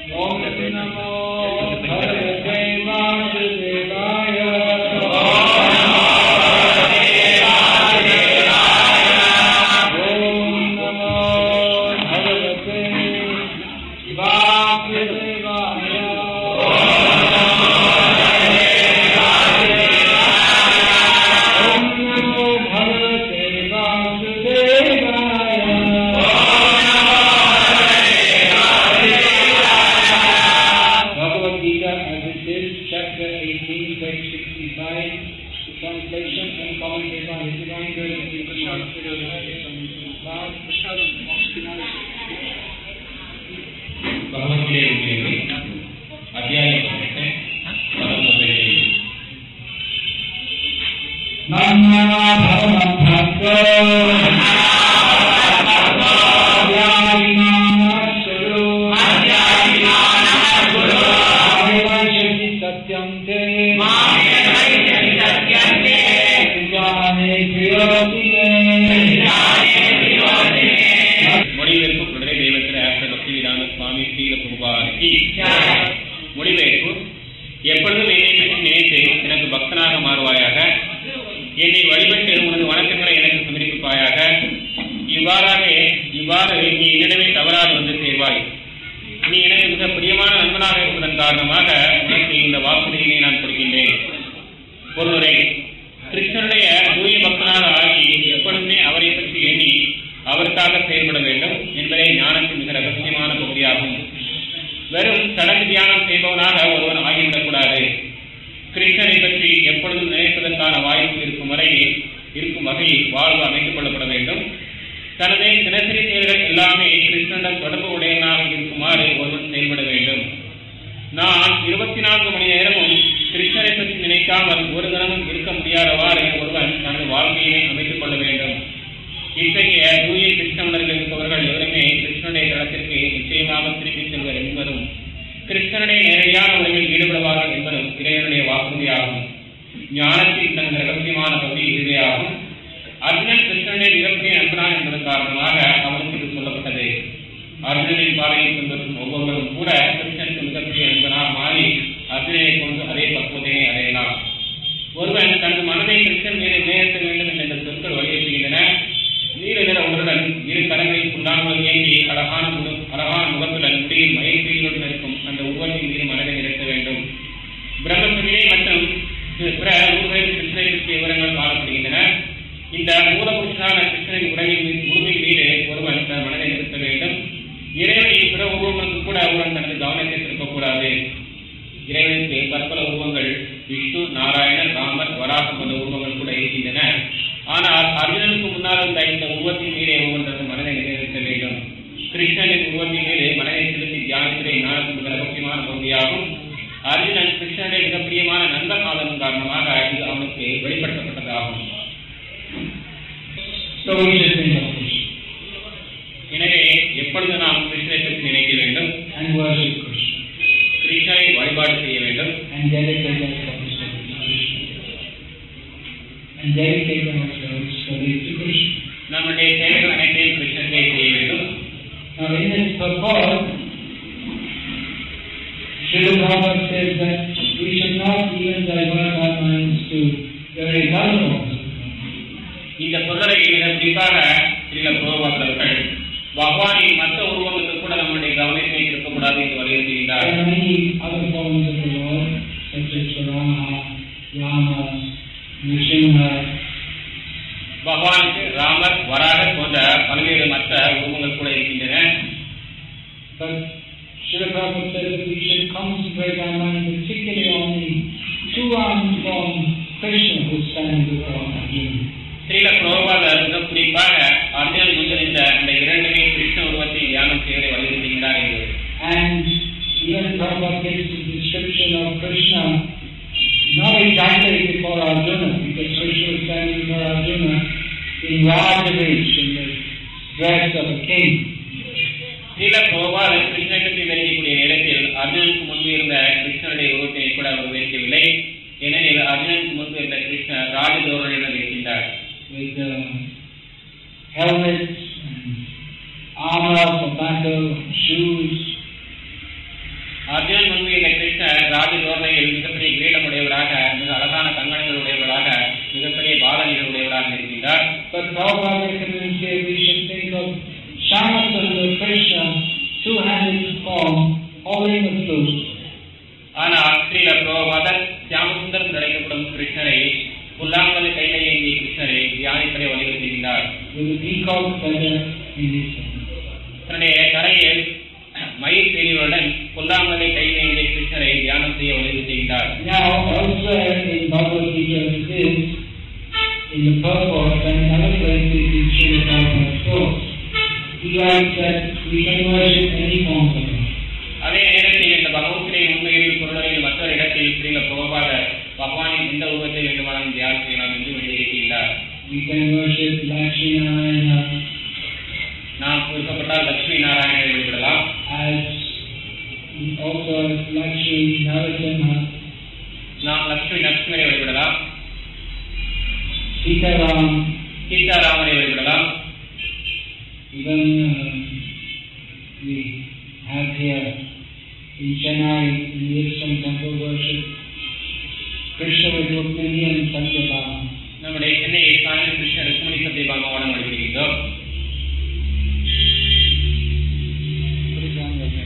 ॐ नमो भगवते वासुदेवाय ॐ नमो भगवते वासुदेवाय ॐ नमो भगवते वासुदेवाय Bhagavad Gita as it is, chapter 18, page 65, the translation and commentary by His Divine Grace Bhagavad Gita உண்மையிலே அத்தியாயம் பதினெட்டு பதொன்பது Namma Bhagavad Satyam te Jane மொழிபெயர்ப்பு குதிரை தெய்வத்திர ஆஸ்டர் பக்திவிதான சுவாமி ஸ்ரீல பிரபுபாதிக்கு மொழிபெயர்ப்பு எப்பொழுதும் என்னை பற்றி நினைத்து எனக்கு பக்தனாக மாறுவாயாக என்னை வழிபட்டு உனது வணக்கங்களை எனக்கு சமர்ப்பிப்பாயாக இவ்வாறாக இவ்வாறு நீ என்னிடமே தவறாது வந்து சேர்வாய் நீ எனக்கு மிக பிரியமான நண்பனாக இருப்பதன் காரணமாக உனக்கு இந்த வாக்குறுதியினை நான் கொடுக்கின்றேன் ஒருவரை கிருஷ்ணனுடைய தூய பக்தனாக ஆகி எப்பொழுதுமே அவரை பற்றி எண்ணி அவருக்காக செயல்பட வேண்டும் என்பதே ஞானத்தின் மிக ரகசியமான பகுதியாகும் வெறும் சடங்கு தியானம் செய்பவனாக ஒருவன் ஆகிவிடக்கூடாது கிருஷ்ணனை பற்றி எப்பொழுதும் நினைப்பதற்கான வாய்ப்பு இருக்கும் வரையில் இருக்கும் வகையில் வாழ்வு அமைத்துக் கொள்ளப்பட வேண்டும் தனது தினசரி செயல்கள் எல்லாமே கிருஷ்ணனுடன் தொடர்பு உடையவனாக இருக்குமாறு ஒருவன் செயல்பட வேண்டும் நான் இருபத்தி நான்கு மணி நேரமும் கிருஷ்ணரை பற்றி நினைக்காமல் ஒரு தினமும் இருக்க முடியாதவாறு ஒருவன் தனது வாழ்க்கையினை அமைத்துக் கொள்ள வேண்டும் இத்தகைய தூய கிருஷ்ண உணர்வில் இருப்பவர்கள் எவருமே கிருஷ்ணனுடைய தளத்திற்கு நிச்சயமாக திரும்பி செல்வர் என்பதும் கிருஷ்ணனுடைய நேரடியான உறவில் ஈடுபடுவார்கள் என்பதும் இறைவனுடைய வாக்குறுதியாகும் ஞானத்தின் தனது ரகசியமான பகுதி இதுவேயாகும் அர்ஜுனன் கிருஷ்ணனுடைய மிகப்பெரிய நண்பனான் என்பதன் காரணமாக அவனுக்கு இது சொல்லப்பட்டது அர்ஜுனனின் பாதையை பின்பற்றும் ஒவ்வொருவரும் கூட கிருஷ்ணனுக்கு மிகப்பெரிய நண்பனாக மாறி அர்ஜுனனை கொண்டு அதே பக்குவத்தினை அடையலாம் ஒருவன் தனது மனதை கிருஷ்ணன் மீது நிலைநிறுத்த வேண்டும் என்ற இந்த சொற்கள் வலியுறுத்துகின்றன நீல நிற உடலுடன் இரு கரங்களில் புல்லாங்குழல் ஏந்தி அழகான முக அழகான முகத்துடன் முடியில் மயிர்பீலுடன் இருக்கும் அந்த உருவத்தின் மீது மனதை நிறுத்த வேண்டும் பிரம்மசமிதை மற்றும் பிற ஊர்களில் கிருஷ்ணனை பற்றிய விவரங்கள் காணப்படுகின்றன இந்த மூலபுருஷனான கிருஷ்ணனின் உடலின் மீது உருவின் மீது ஒருவன் தன் மனதை நிறுத்த வேண்டும் இறைவனின் பிற உருவங்களுக்கு கூட ஒருவன் தனது கவனத்தை திருப்பக்கூடாது இறைவனுக்கு பற்பல உருவங்கள் விஷ்ணு நாராயணர் ராமர் வராகம் போன்ற உருவங்கள் கூட இருக்கின்றன ஆனால் அர்ஜுனனுக்கு முன்னால் இருந்த இந்த உருவத்தின் மீதே ஒருவன் தனது மனதை நிலைநிறுத்த வேண்டும் கிருஷ்ணனின் உருவத்தின் மீது மனதை செலுத்தி தியானிப்பதே ஞானத்தின் மிக ரகசியமான பகுதியாகும் அர்ஜுனன் கிருஷ்ணனுடைய மிக பிரியமான நண்பன் ஆதலின் காரணமாக இது அவனுக்கு வெளிப்படுத்தப்பட்டதாகும் So we should think of Krishna எனவே எப்பொழுது நாம் கிருஷ்ணனை பற்றி நினைக்க வேண்டும் and worship Krishna கிருஷ்ணரை வழிபாடு செய்ய வேண்டும் and dedicate ourselves to Krishna. And dedicate ourselves fully to Krishna. நம்முடைய செயல்கள் அனைத்தையும் கிருஷ்ணனுக்கே செய்ய வேண்டும் Now in this purport, Srila Prabhupada says that we should not even divert our minds to very other forms. இந்த பொருளை மிக குறிப்பாக சில புரோபாசர்கள் பகவானின் மற்ற உருவங்களுக்கு கூட நம்முடைய கவனத்தை இருக்கக்கூடாது என்று There வலியுறுத்துகின்றார் are many other forms of the Lord, such as Rama, Rama, Nrsimha, பகவானுக்கு ராமர் வராகர் போன்ற பல்வேறு மற்ற உருவங்கள் கூட இருக்கின்றன but Srila Prabhupada says that we should concentrate our mind particularly on the two-armed form Krishna who stands before Arjuna. Srila புரோபாதர் மிக குறிப்பாக அர்ஜுனன் முன்னிருந்த அந்த இரண்டுமே கிருஷ்ண உருவத்தை தியானம் செய்வதை வலியுறுத்துகின்றார் என்று And even Prabhupada gives the description of Krishna not exactly before Arjuna, because Krishna was standing before Arjuna in Rajavesh, in the dress of a king. Srila புரோபாதர் கிருஷ்ணனை பற்றி விவரிக்கக்கூடிய நேரத்தில் அர்ஜுனனுக்கு முன்பு இருந்த கிருஷ்ணனுடைய உருவத்தினை கூட அவர் விவரிக்கவில்லை ஏனெனில் அர்ஜுனனுக்கு முன்பு இருந்த கிருஷ்ணர் ராஜதோரனுடன் இருக்கின்றார் with uh, helmets and armor for battle, shoes. Arjunan முன்பு இந்த கிருஷ்ணர் ராஜ தோரணையில் மிகப்பெரிய கிரீடமுடையவராக மிக அழகான கங்கணங்கள் உடையவராக மிகப்பெரிய பாதங்கள் உடையவராக இருக்கின்றார் But Prabhupada recommends here we should think of Shamasundar Krishna, two-handed form, holding the flute. ஆனால் ஸ்ரீல புரோபாதர் சியாமசுந்தரம் என்று அழைக்கப்படும் கிருஷ்ணரை புல்லாங்குழல் கையில ஏந்திய கிருஷ்ணரை தியானிப்பதை வலியுறுத்துகின்றார் with a peacock feather in his hand. தன்னுடைய கரையில் மயில் பீலியுடன் புல்லாங்குழலை கையில் ஏந்திய கிருஷ்ணரை தியானம் செய்ய வலியுறுத்துகின்றார் Now, elsewhere in Bhagavad Gita, it is in the purport and in other places in Srila Prabhupada's books. He writes that we can worship any form of God. அதே நேரத்தில் இந்த பகவத்திலே உண்மையில் பொருளையில் மற்றொரு இடத்தில் ஸ்ரீல புரோபாதர் பகவானின் எந்த உருவத்தை வேண்டுமானாலும் தியானம் செய்யலாம் என்று வெளியிருக்கின்றார் We can worship Lakshmi Narayana நாம் விருப்பப்பட்டால் லட்சுமி நாராயணனை வழிபடலாம் as also as Lakshmi Narasimha, நாம் லட்சுமி நரசிம்மரை வழிபடலாம் Sitaram, சீதாராமனை வழிபடலாம் even uh, we have here in Chennai, in the Eastern Temple worship, Krishna with Rukmini and Satyabhama. நம்முடைய சென்னை சாயல் Krishna Rukmani சத்யபாமாவோட வழிபடுகின்றோம் Put it down there.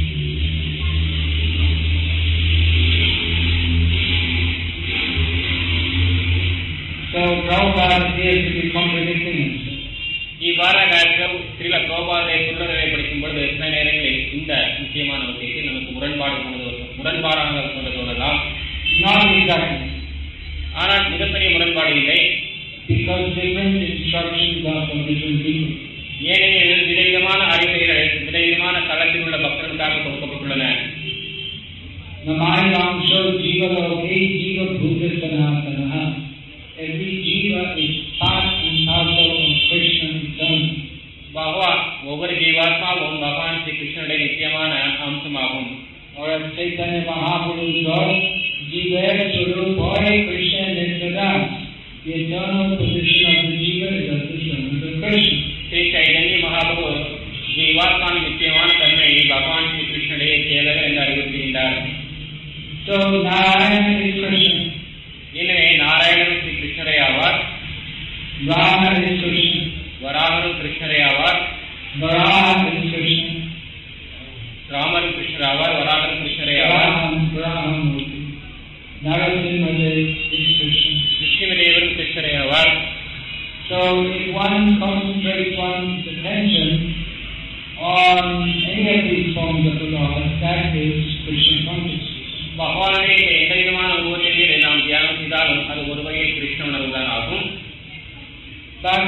So Prabhupada appears to be contradicting himself. இவ்வாறாக ஸ்ரீல கோபாலை சொல்றதை படிக்கும் பொழுது சில நேரங்களில் இந்த முக்கியமான விஷயத்தில் நமக்கு முரண்பாடு போனது முரண்பாடானதாக கொண்டு தோன்றலாம் Not exactly, ஆனால் மிகப்பெரிய முரண்பாடு இல்லை because different instructions are from different people. ஏனெனில் விதவிதமான அறிவுரைகள் விதவிதமான தளத்தில் உள்ள பக்தர்களுக்காக கொடுக்கப்பட்டுள்ளன Namayangsho jiva loke jiva bhuta sanatana. Every jiva is part and parcel of Krishna eternal. பகவான் ஒவ்வொரு ஜீவாத்மாவும் பகவான் ஸ்ரீ கிருஷ்ணனுடைய நிச்சயமான அம்சமாகும் Or as Chaitanya Mahaprabhu wrote, Jiva Swarupoy Krishna Nityada. The eternal position of the jiva is as the servant of Krishna. Sri Chaitanya மகாபு ஜீவாத்மாவின் நிச்சயமான தன்மையை பகவான் ஸ்ரீ கிருஷ்ணனுடைய சேவகர் என்று அறிவுறுத்துகின்றார் So Narayana is Krishna, எனவே நாராயணன் ஸ்ரீ கிருஷ்ணரே ஆவார் Rama is Krishna, வராகரும் கிருஷ்ணரே ஆவார் Varaha is Krishna, ராமரும் கிருஷ்ணர் ஆவார் வராகரும் கிருஷ்ணரே ஆவார் Varaham, Varahamurti. Narasimhadev is Krishna. கிருஷ்ணதேவரும் கிருஷ்ணரே ஆவார் So if one concentrates one's attention on any of these forms of the Lord, that is Krishna consciousness. பகவானுடைய இந்த எந்த விதமான உருவத்திலே நாம் தியானம் செய்தாலும் அது ஒரு வகையில் கிருஷ்ண உணர்வுதான் ஆகும் But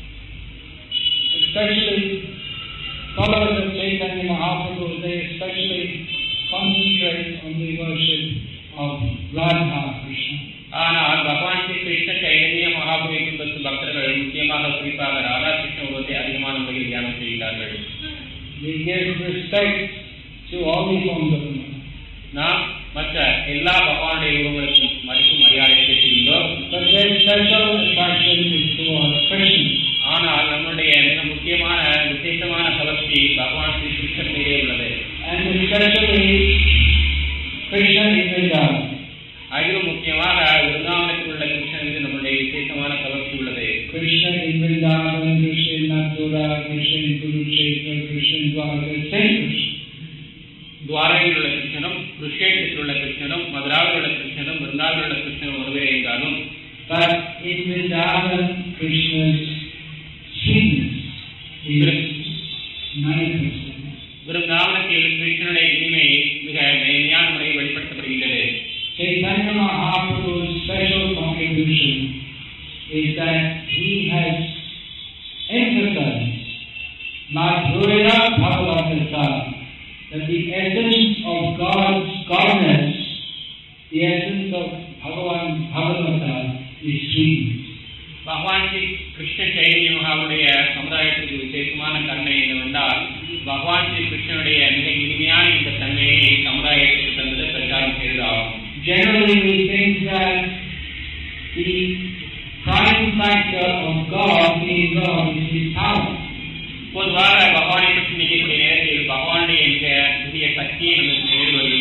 especially followers of Chaitanya Mahaprabhu, they especially concentrate on the worship of Radha Krishna. ஆனால் பகவான் ஸ்ரீ கிருஷ்ண சைதன்ய மகாபுரியை பின்பற்றும் பக்தர்கள் முக்கியமாக குறிப்பாக ராதா கிருஷ்ண உருவத்தை அதிகமான முறையில் தியானம் செய்கிறார்கள் They give respect to all the forms of the Lord. நாம் மற்ற எல்லா பகவானுடைய உருவங்களுக்கும் மதிப்பு மரியாதை செலுத்துகின்றோம் But their special attraction is towards Krishna. ஆனால் நம்முடைய மிக முக்கியமான விசேஷமான கவர்ச்சி பகவான் ஸ்ரீ கிருஷ்ணன் மீதே உள்ளது And especially Krishna in Vrindavan. அதிலும் முக்கியமாக விருந்தாவனத்தில் உள்ள கிருஷ்ணன் மீது நம்முடைய விசேஷமான கவர்ச்சி உள்ளது Krishna in Vrindavan, Krishna in Mathura, Krishna in Kurukshetra, Krishna in Dwarka, same Krishna. துவாரகையில் உள்ள கிருஷ்ணனும் குருஷேத்திரத்தில் உள்ள கிருஷ்ணனும் மதுராவில் உள்ள கிருஷ்ணனும் விருந்தாவில் உள்ள கிருஷ்ணனும் ஒருவரே என்றாலும் But in Vrindavan, Krishna's sweetness is manifested. விருந்தாவனத்தில் கிருஷ்ணனுடைய இனிமை மிக நேர்மையான முறையில் வெளிப்படுத்தப்படுகின்றது Chaitanya Mahaprabhu's special contribution is that he has emphasized Madhurya Bhagavata, that the essence of God's godness, the essence of Bhagavan Bhagavata is sweetness. பகவான் ஸ்ரீ கிருஷ்ண சைதன்ய மகாவுடைய சமுதாயத்திற்கு விசேஷமான தன்மை என்னவென்றால் பகவான் ஸ்ரீ கிருஷ்ணனுடைய மிக இனிமையான இந்த தன்மையை சமுதாயத்திற்கு தந்தது பிரச்சாரம் செய்ததாகும் Generally, we think that the prime factor of God being God is His power. பொதுவாக பகவானை பற்றி நினைக்கக்கூடிய நேரத்தில் பகவானுடைய மிக புதிய சக்தியை நமக்கு நிறுவதில்லை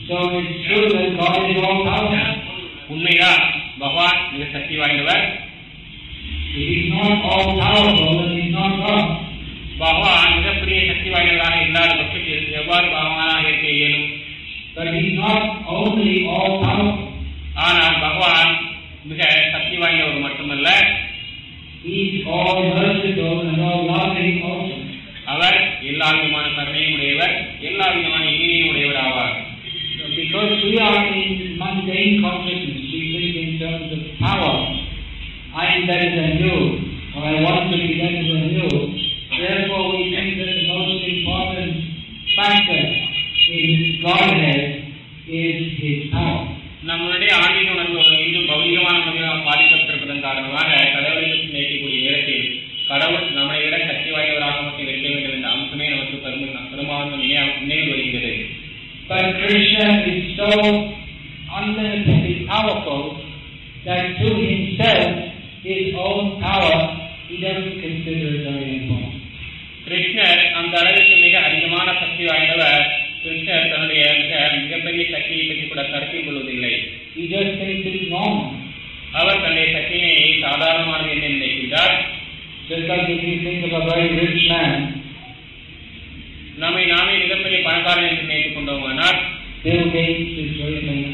So it's true that God is all powerful. உண்மைதான் பகவான் மிக சக்தி வாய்ந்தவர் If He's not all powerful, then He's not God. பகவான் மிகப்பெரிய சக்தி வாய்ந்தவராக இல்லாத பட்சத்தில் எவ்வாறு பகவானாக இருக்க இயலும் But He's not only all powerful. ஆனால் பகவான் மிக சக்தி வாய்ந்தவர் மட்டுமல்ல He's all merciful and all loving also. அவர் எல்லா விதமான கருணையும் உடையவர் எல்லா விதமான இனிமையும் உடையவர் ஆவார் So because we are in mundane consciousness, we think in terms of power. I am better than you, or I want to be better than you. Therefore, we think that the most important factor in Godhead is His power. நம்மளுடைய ஆன்மீக உணர்வு இன்று பௌதிகமான உணர்வாக பாதிக்கப்பட்டிருப்பதன் காரணமாக கடவுளை நினைக்கக்கூடிய நேரத்தில் கடவுள் நம்மை விட சக்தி வாய்ந்தவராக மட்டும் இருக்க வேண்டும் என்ற அம்சமே நமக்கு பெருமை பெரும்பாலும் நினைவு வருகிறது But Krishna is so unlimitedly powerful that to himself, his own power, he doesn't consider it very important. கிருஷ்ணர் அந்த அளவுக்கு மிக அதிகமான சக்தி வாய்ந்தவர் கிருஷ்ணர் தன்னுடைய மிக மிகப்பெரிய சக்தியை பற்றி கூட கருத்தில் கொள்வதில்லை He just thinks it's normal. அவர் தன்னுடைய சக்தியை சாதாரணமானது என்று நினைக்கின்றார் Just like if you think of a very rich man, நம்மை நாமே மிகப்பெரிய பணக்காரன் என்று நினைத்துக் கொண்டோமானால் Bill Gates is very famous.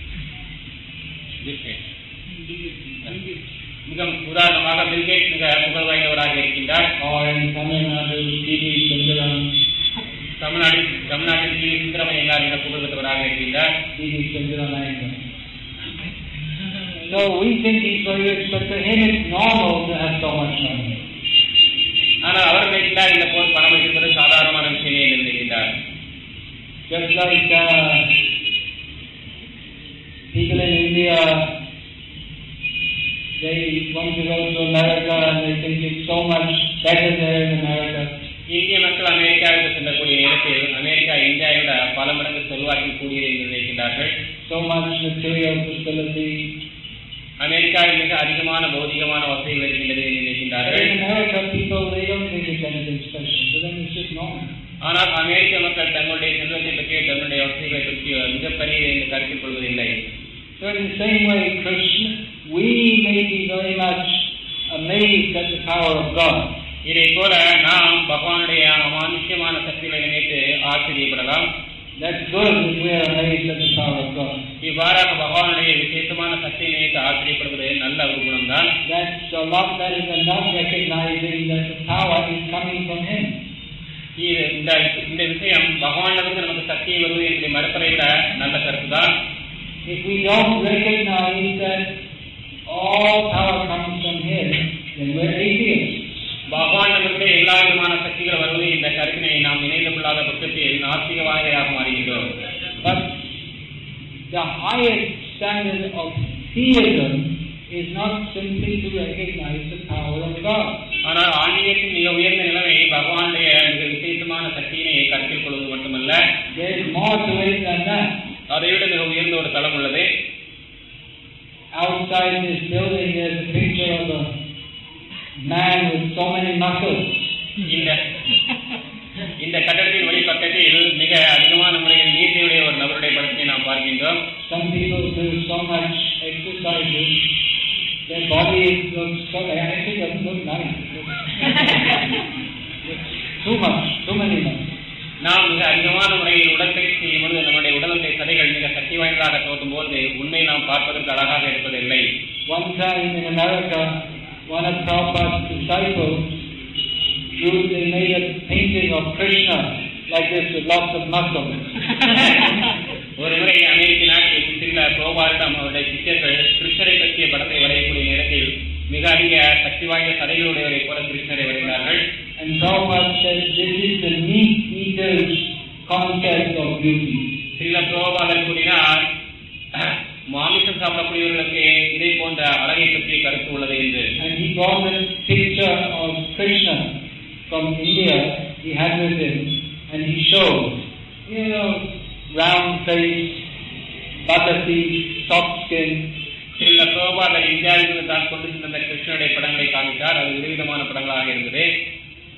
மிக உதாரணமாக பில்கேட் மிக புகழ் வாய்ந்தவராக இருக்கின்றார் Or in Tamil Nadu, T.V. Sundaram, தமிழ்நாட்டில் தமிழ்நாட்டில் ஸ்ரீ சுந்தரமையங்கார் என புகழ் பெற்றவராக இருக்கின்றார் T.V. Sundaram Nayak. So we think he's very rich, but to him it's normal to have so much money. ஆனால் அவர் நினைக்கின்றார் இந்த போல் பணம் வைத்திருப்பது சாதாரணமான விஷயமே என்று நினைக்கின்றார் Just like uh, people in India, they want to go to America and they think it's so much better there in America. இந்திய மக்கள் அமெரிக்காவுக்கு செல்லக்கூடிய நேரத்தில் அமெரிக்கா இந்தியாவை விட பல மடங்கு செல்வாக்கில் கூடியது என்று நினைக்கின்றார்கள் So much material facilities. அமெரிக்காவில் மிக அதிகமான பௌதிகமான வசதிகள் இருக்கின்றது என்று But நினைக்கின்றார்கள் in America, people, they don't think it's anything special. For them, it's just normal. ஆனால் அமெரிக்க மக்கள் தங்களுடைய செல்வத்தை பற்றிய தங்களுடைய வசதிகளை பற்றிய மிகப்பெரிய என்று கருத்தில் கொள்வதில்லை So in the same way, Krishna, we may be very much amazed at the power of God. இதை போல நாம் பகவானுடைய அமானுஷ்யமான சக்திகளை நினைத்து ஆச்சரியப்படலாம் That's good that we are amazed at the power of God. இவ்வாறாக பகவானுடைய விசேஷமான சக்தியை நினைத்து ஆச்சரியப்படுவது நல்ல ஒரு குணம்தான் That's a lot better than not recognizing that the power is coming from Him. இது இந்த இந்த விஷயம் பகவானிலிருந்து நமக்கு சக்தியை வருவது என்பதை மறுப்பதை விட நல்ல கருத்து தான் If we don't recognize that all power comes from Him, then we're atheists. பகவானிலிருந்து எல்லா விதமான சக்திகள் வருவது இந்த கருத்தினை நாம் நினைந்து கொள்ளாத பட்சத்தில் நாஸ்திகவாதியாக மாறுகின்றோம் But the highest standard of theism is not simply to recognize the power of God. ஆனால் ஆன்மீகத்தின் மிக உயர்ந்த நிலைமை பகவானுடைய மிக விசேஷமான சக்தியினை கருத்தில் கொள்வது மட்டுமல்ல There is more to it than that. அதை விட மிக உயர்ந்த ஒரு தளம் உள்ளது Outside this building, there's a picture of a man with so many muscles. இந்த இந்த கட்டடத்தின் வெளிப்பக்கத்தில் மிக அதிகமான முறையில் நீர்த்தையுடைய ஒரு நபருடைய படத்தை நாம் பார்க்கின்றோம் Some people do so much exercises, their body looks so, actually doesn't look nice. It's too much, too many muscles. நாம் மிக அதிகமான முறையில் உடற்பயிற்சி செய்யும் பொழுது நம்முடைய உடலுடைய சதைகள் மிக சக்தி வாய்ந்ததாக தோற்றும் போது உண்மை நாம் பார்ப்பதற்கு அழகாக இருப்பதில்லை One time in America, one of Prabhupada's disciples drew, they made a painting of Krishna like this with lots of muscles. ஒரு முறை அமெரிக்க நாட்டில் சில கோபாலிடம் அவருடைய சிஷ்யர்கள் கிருஷ்ணரை பற்றிய படத்தை வரையக்கூடிய நேரத்தில் மிக அதிக சக்தி வாய்ந்த சதைகளுடையவரை போல கிருஷ்ணரை வரைந்தார்கள் And Prabhupada said this is the meat eater's concept of beauty. சில கோபாலர் கூறினார் மாமிசம் சாப்பிடக்கூடியவர்களுக்கு இதை போன்ற அழகை பற்றிய கருத்து உள்ளது என்று And he brought a picture of Krishna from India, he had with him, and he showed, you know, round face, butter feet, soft skin, சில கோபாலர் இந்தியாவிலிருந்து தான் கொண்டு சென்ற கிருஷ்ணனுடைய படங்களை காமித்தார் அது விதவிதமான படங்களாக இருந்தது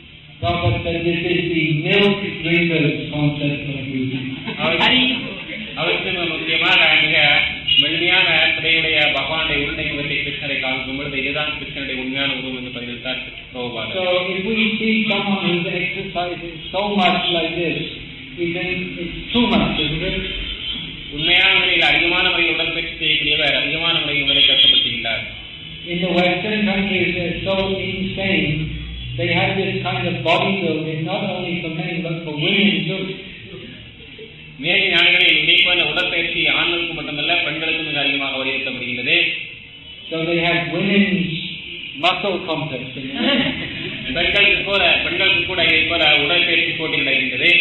Prabhupada said this is the milk drinker's concept of beauty. அவர் அவருக்கு மிக முக்கியமாக மிக மென்மையான சிறையுடைய பகவானுடைய உருண்டை முகத்தை கிருஷ்ணரை காண்கும் பொழுது இதுதான் கிருஷ்ணனுடைய உண்மையான உருவம் என்று பதிவிட்டார் பிரபுபாதர் So if we see someone who's exercising so much like this, we think it's too much, isn't it? உண்மையான முறையில் அதிகமான முறையில் உடற்பயிற்சி செய்யக்கூடியவர் அதிகமான முறையில் உங்களை கஷ்டப்படுத்துகின்றார் In the Western countries, they're so insane. They have this kind of bodybuilding, not only for men, but for women too. மேலை நாடுகளில் இதே போன்ற உடற்பயிற்சி ஆண்களுக்கு மட்டுமல்ல பெண்களுக்கும் மிக அதிகமாக வலியுறுத்தப்படுகின்றது So they have women's muscle contest. in it. பெண்களுக்கு கூட பெண்களுக்கு கூட இதே போல உடற்பயிற்சி போட்டி நடக்கின்றது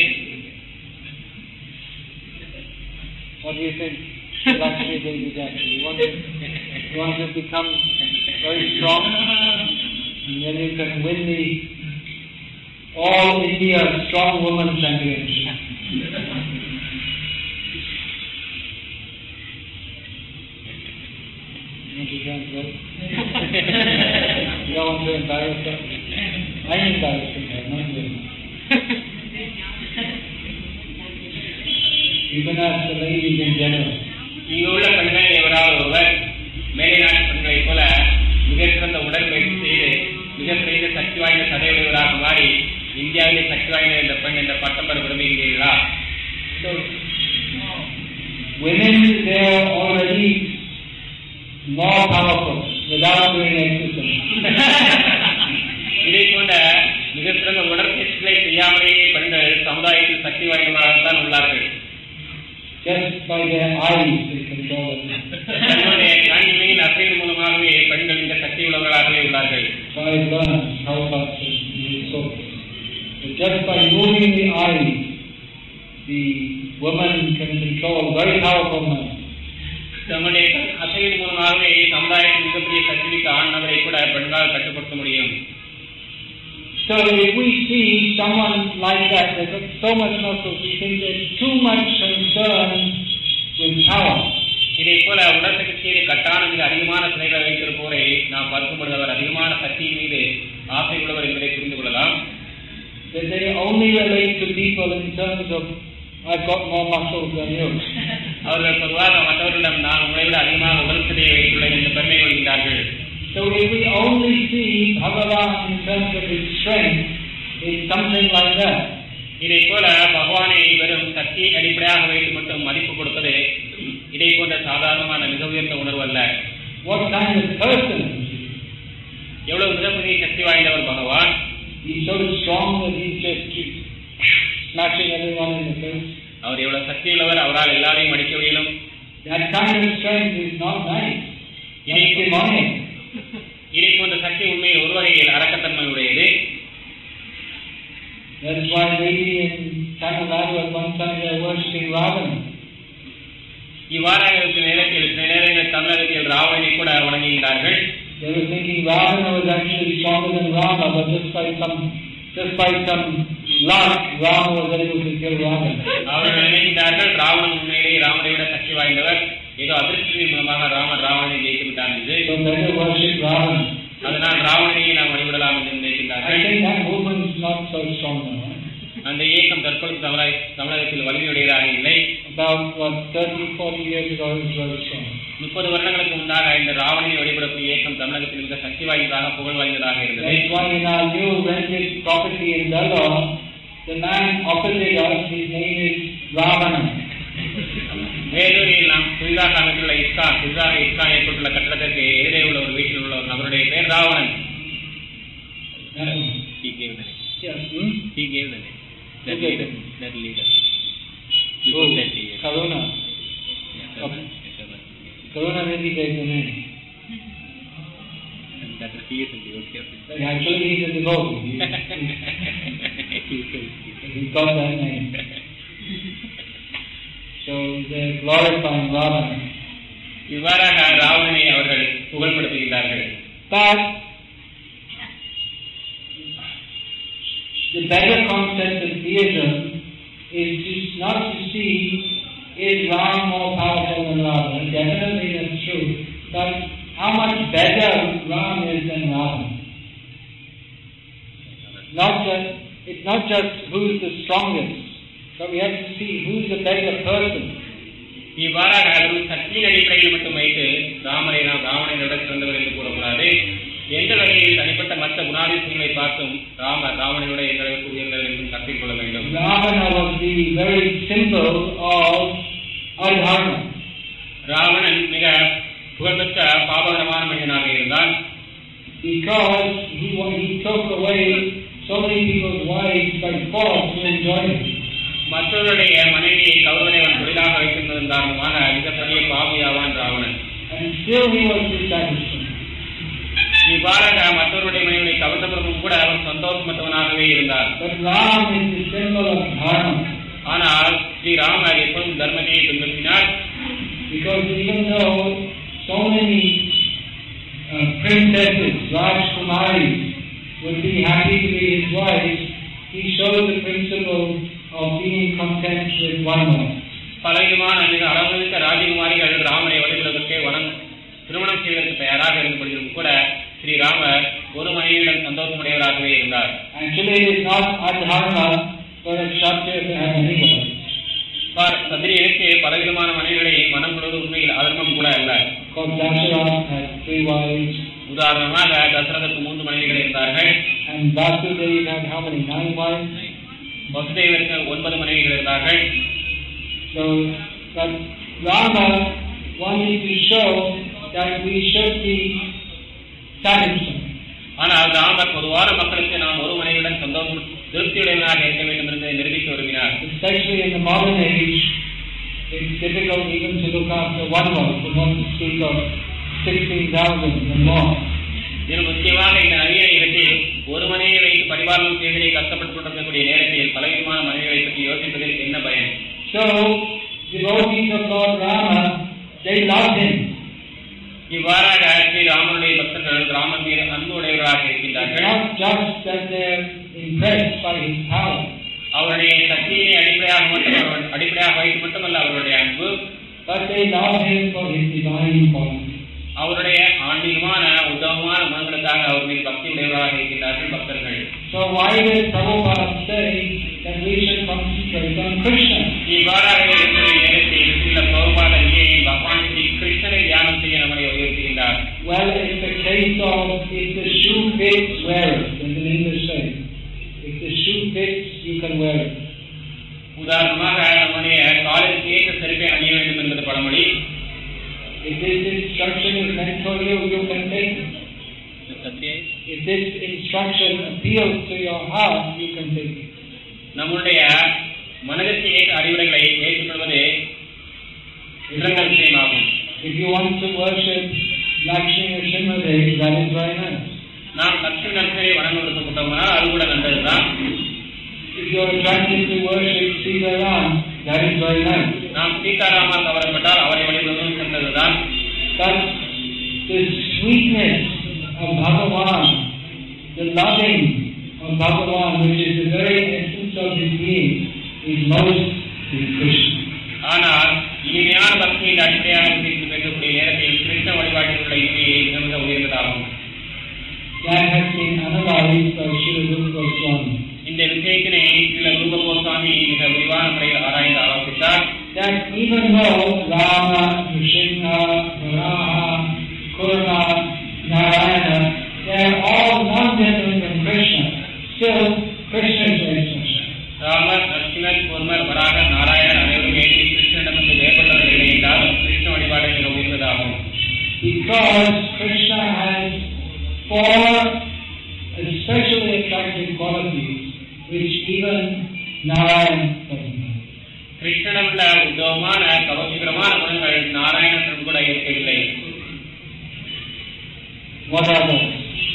What do you think? Lakshmi Devi Jackie? You want to, you want to become very strong? And then you can win the All India Strong Woman Championship. Want to translate? you don't want to embarrass her? I'm embarrassing her, not you. You can ask the ladies in general. இங்கு உள்ள பெண்கள் எவராவது ஒருவர் மேலை நாட்டு பெண்களைப் போல மிகச்சிறந்த உடற்பயிற்சி செய்து மிக சிறந்த சக்தி வாய்ந்த சதையுடையவராக மாறி இந்தியாவிலே சக்தி வாய்ந்த இந்த பெண் என்ற பட்டம் பெற விரும்புகிறீர்களா So, women, they're already more powerful without doing exercise. இதை போன்ற மிகச்சிறந்த உடற்பயிற்சிகளை செய்யாமலேயே பெண்கள் சமுதாயத்தில் சக்தி வாய்ந்தவராகத்தான் உள்ளார்கள் Just by their eyes, they control it. தங்களுடைய கண்களின் அசைவின் மூலமாகவே பெண்கள் இந்த சக்தி உள்ளவர்களாகவே உள்ளார்கள் Five learns how much is so. But just by moving the eyes, the woman can control very powerful men. தங்களுடைய கண் அசைவின் மூலமாகவே சமுதாயத்தில் மிகப்பெரிய சக்தி மிக்க ஆண் நபரை கூட பெண்களால் கட்டுப்படுத்த முடியும் So if we see someone like that, they've got so much muscle, we think there's too much concern with power. இதை போல உடற்சக்தியை கட்டான மிக அதிகமான சிலைகளை வைத்திருப்போரை நாம் பார்க்கும் பொழுது அவர் அதிகமான சக்தியின் மீது ஆசை உள்ளவர் என்பதை புரிந்து கொள்ளலாம் That they only relate to people in terms of, I've got more muscles than you. அவர்கள் பொதுவாக மற்றவர்களிடம் நான் உங்களை விட அதிகமாக உடல் சதையை வைத்துள்ளேன் என்று பெருமை கொள்கிறார்கள் So if we only see Bhagavan in terms of his strength, it's something like that. இதை போல பகவானை வெறும் சக்தியை அடிப்படையாக வைத்து மட்டும் மதிப்பு கொடுப்பது இதை போன்ற சாதாரணமான மிக உயர்ந்த உணர்வு அல்ல What kind of person is he? எவ்வளவு மிகப்பெரிய சக்தி வாய்ந்தவர் பகவான் He's so strong that he just keeps smashing everyone in the face. அவர் எவ்வளவு சக்தி உள்ளவர் அவரால் எல்லாரையும் அடிக்க முடியலும் That kind of strength is not nice. It's demonic. இதை போன்ற சக்தி உண்மையில் ஒரு வகையில் அரக்கத்தன்மை உடையது That's why maybe in Tamil Nadu at one time they were worshipping Ravana. இவ்வாறாக இருக்கிற நேரத்தில் சில நேரங்களில் தமிழகத்தில் ராவணனை கூட வணங்குகிறார்கள் They were thinking Ravana was actually stronger than Rama, but just by some just by some luck, Rama was able to kill Ravana. அவர்கள் நினைக்கிறார்கள் ராவணன் உண்மையிலேயே ராமனை விட சக்தி வாய்ந்தவர் ஏதோ அதிர்ஷ்டின் மூலமாக ராமன் ராவணனை ஜெயித்து விட்டான் என்று So better worship Ravana. அதனால் ராவணனையே நாம் வழிபடலாம் என்று I நினைக்கின்றார்கள் think that movement is not so strong now. அந்த இயக்கம் தற்பொழுது தமிழக தமிழகத்தில் வலிமையுடையதாக இல்லை About what 30, 40 years ago it was very strong. முப்பது வருடங்களுக்கு முன்னாக இந்த ராவணனை வழிபடக்கூடிய இயக்கம் தமிழகத்தில் மிக சக்தி வாய்ந்ததாக புகழ் வாய்ந்ததாக இருந்தது That's why in our new rented property in Dallor, the man opposite us, his name is Ravana. வேலூரில் நாம் புதிதாக அமைத்துள்ள இஸ்கான் புதிதாக இஸ்கான் ஏற்பட்டுள்ள கட்டடத்திற்கு எதிரே உள்ள ஒரு வீட்டில் உள்ள ஒரு நபருடைய பேர் Ravanan That one. He gave the name. Yes. Hmm? He gave the name. That Who gave leader. the name? That leader. Who? Before that year. Karuna. Yeah, Sarvan. Yeah, Sarvan. Karuna maybe gave the name. And that was he is in the okay. But actually he's a devotee. He, He says- he got that name. So they're glorifying Ravana. இவ்வாறாக ராவணனை அவர்கள் புகழ்படுத்துகின்றார்கள் But the better concept of theism is to not to see is Ram more powerful than Ravana. Definitely that's true. But how much better Ram is than Ravana. Not just it's not just who's the strongest, but we have to see who's the better person. இவ்வாறாக வெறும் சக்தியின் அடிப்படையில் மட்டும் வைத்து ராமரை நாம் ராவணனோட சிறந்தவர் என்று கூறக்கூடாது எந்த வகையில் தனிப்பட்ட மற்ற குணாதிசயங்களை பார்த்தும் ராமர் ராவணனோட எந்த அளவுக்கு உயர்ந்தவர் என்றும் கற்றுக் கொள்ள வேண்டும் Ravana was the very symbol of adharma. Ravanan மிக புகழ்பெற்ற பாபகரமான மனிதனாக இருந்தான் because he, wa- he took away so many people's wives by force to enjoy it. மற்றவருடைய மனைவியை கௌரவனை அவன் தொழிலாக வைத்திருந்ததன் காரணமாக மிகப்பெரிய பாவியாவான் Ravanan And still he was dissatisfied. இவ்வாறாக மற்றவருடைய மனைவியை கவர்ந்த பிறகும் கூட அவன் சந்தோஷமற்றவனாகவே இருந்தார் But Ram is the symbol of dharma. ஆனால் ஸ்ரீராமர் எப்பொழுதும் தர்மத்தையை பின்பற்றினார் Because even though so many uh, princesses, Rajkumaris, would be happy to be his wives, he showed the principle of being content with one wife. பலவிதமான மிக அளவுமிக்க ராஜகுமாரிகள் ராமரை வழிபடுவதற்கு வனம் திருமணம் செய்வதற்கு தயாராக இருந்தபடியும் கூட ஸ்ரீராமர் ஒரு மனைவியுடன் சந்தோஷமுடையவராகவே இருந்தார் Actually, it is not adharma for a Kshatriya to have any wife. பார் சத்திரியனுக்கு பலவிதமான மனைவிகளை மனம் கொள்வது உண்மையில் அதர்மம் கூட அல்ல Because Dasharatha had three wives, உதாரணமாக தசரதற்கு மூன்று மனைவிகள் இருந்தார்கள் and Vasudeva had how many? Nine wives. வசுதேவருக்கு ஒன்பது மனைவிகள் இருந்தார்கள் So, but Rama wanted to show that we should be satisfied. ஆனால் ராமர் பொதுவான மக்களுக்கு நாம் ஒரு மனைவியுடன் சந்தோஷம் திருப்தியுடையவனாக இருக்க வேண்டும் என்று நிரூபிக்க விரும்பினார் Especially in the modern age, it's difficult even to look after one wife, we want to speak of 16,000 and more. இது முக்கியமாக இந்த நவீன யுகத்தில் ஒரு மனைவியை வைத்து பரிபாலனம் செய்வதை கஷ்டப்பட்டு கொண்டிருக்கக்கூடிய நேரத்தில் பலவிதமான மனைவிகளை பற்றி யோசிப்பதில் என்ன பயன் So, devotees of Lord Rama, they loved him. இவ்வாறாக ஸ்ரீ ராமனுடைய பக்தர்கள் ராமன் மீது அன்பு உடையவர்களாக இருக்கின்றார்கள் Not just that they're impressed by his power, அவருடைய சக்தியினை அடிப்படையாக மட்டும் அவர் அடிப்படையாக வைத்து மட்டுமல்ல அவருடைய அன்பு but they love him for his divine qualities. அவருடைய ஆன்மீகமான உத்தமமான குணங்களுக்காக அவர் மீது பக்தி உடையவராக இருக்கின்றார்கள் பக்தர்கள் So why did Prabhupada say that we should concentrate on Krishna? இவ்வாறாக இருக்கிற நேரத்தில் சில பிரபுபாத இங்கே பகவான் ஸ்ரீ கிருஷ்ணனை தியானம் செய்ய நம்மை வலியுறுத்துகின்றார் Well, it's a case of if the shoe fits, wear it, as in English says. If the shoe fits, you can wear it. உதாரணமாக நம்முடைய காலுக்கு ஏற்ற செருப்பை அணிய வேண்டும் என்பது பழமொழி If this instruction is meant for you, you can take it. If this instruction appeals to your heart, you can take it. நம்முடைய மனதிற்கு ஏற்ற அறிவுரைகளை ஏற்றுக்கொள்வது சிறந்த விஷயமாகும் If you want to worship Lakshmi or Srimati, that is very nice. நாம் லட்சுமி நரசரை வணங்க விருப்பப்பட்டவங்கனால் அது கூட நல்லதுதான் If you are attracted to worship Sita Ram, that is very nice. நாம் சீதாராமால் கவரப்பட்டால் அவரை வழிபடுவதும் சிறந்ததுதான் But the sweetness of Bhagavan, the loving of Bhagavan, which is the very essence of his being, is most in Krishna. ஆனால் இனிமையான பக்தியின் அடிப்படையாக குறித்து பேசக்கூடிய நேரத்தில் கிருஷ்ண வழிபாட்டில் உள்ள இனிமையை மிக மிக உயர்ந்ததாகும் That has been analyzed by Srila Rupa Goswami. இந்த விஷயத்தினை சில ரூப கோஸ்வாமி மிக விரிவான முறையில் ஆராய்ந்து ஆலோசித்தார் That even though Rama, Nrsimha, Varaha, Kurma, Narayana, they are all non-different from Krishna, still Krishna is very special. Ramar Narasimhar கூர்மர் வராக நாராயணர் அனைவரும் ஏற்றி கிருஷ்ணனிடமிருந்து வேறுபட்டவர்கள் இல்லை என்றாலும் கிருஷ்ண வழிபாடு மிக உயர்ந்ததாகும் Because Krishna has four especially attractive qualities which even Narayan doesn't have. கிருஷ்ணனிடம் உள்ள உத்தவமான கவர்ச்சிகரமான குணங்கள் நாராயணனிடம் கூட இருக்கவில்லை What are those?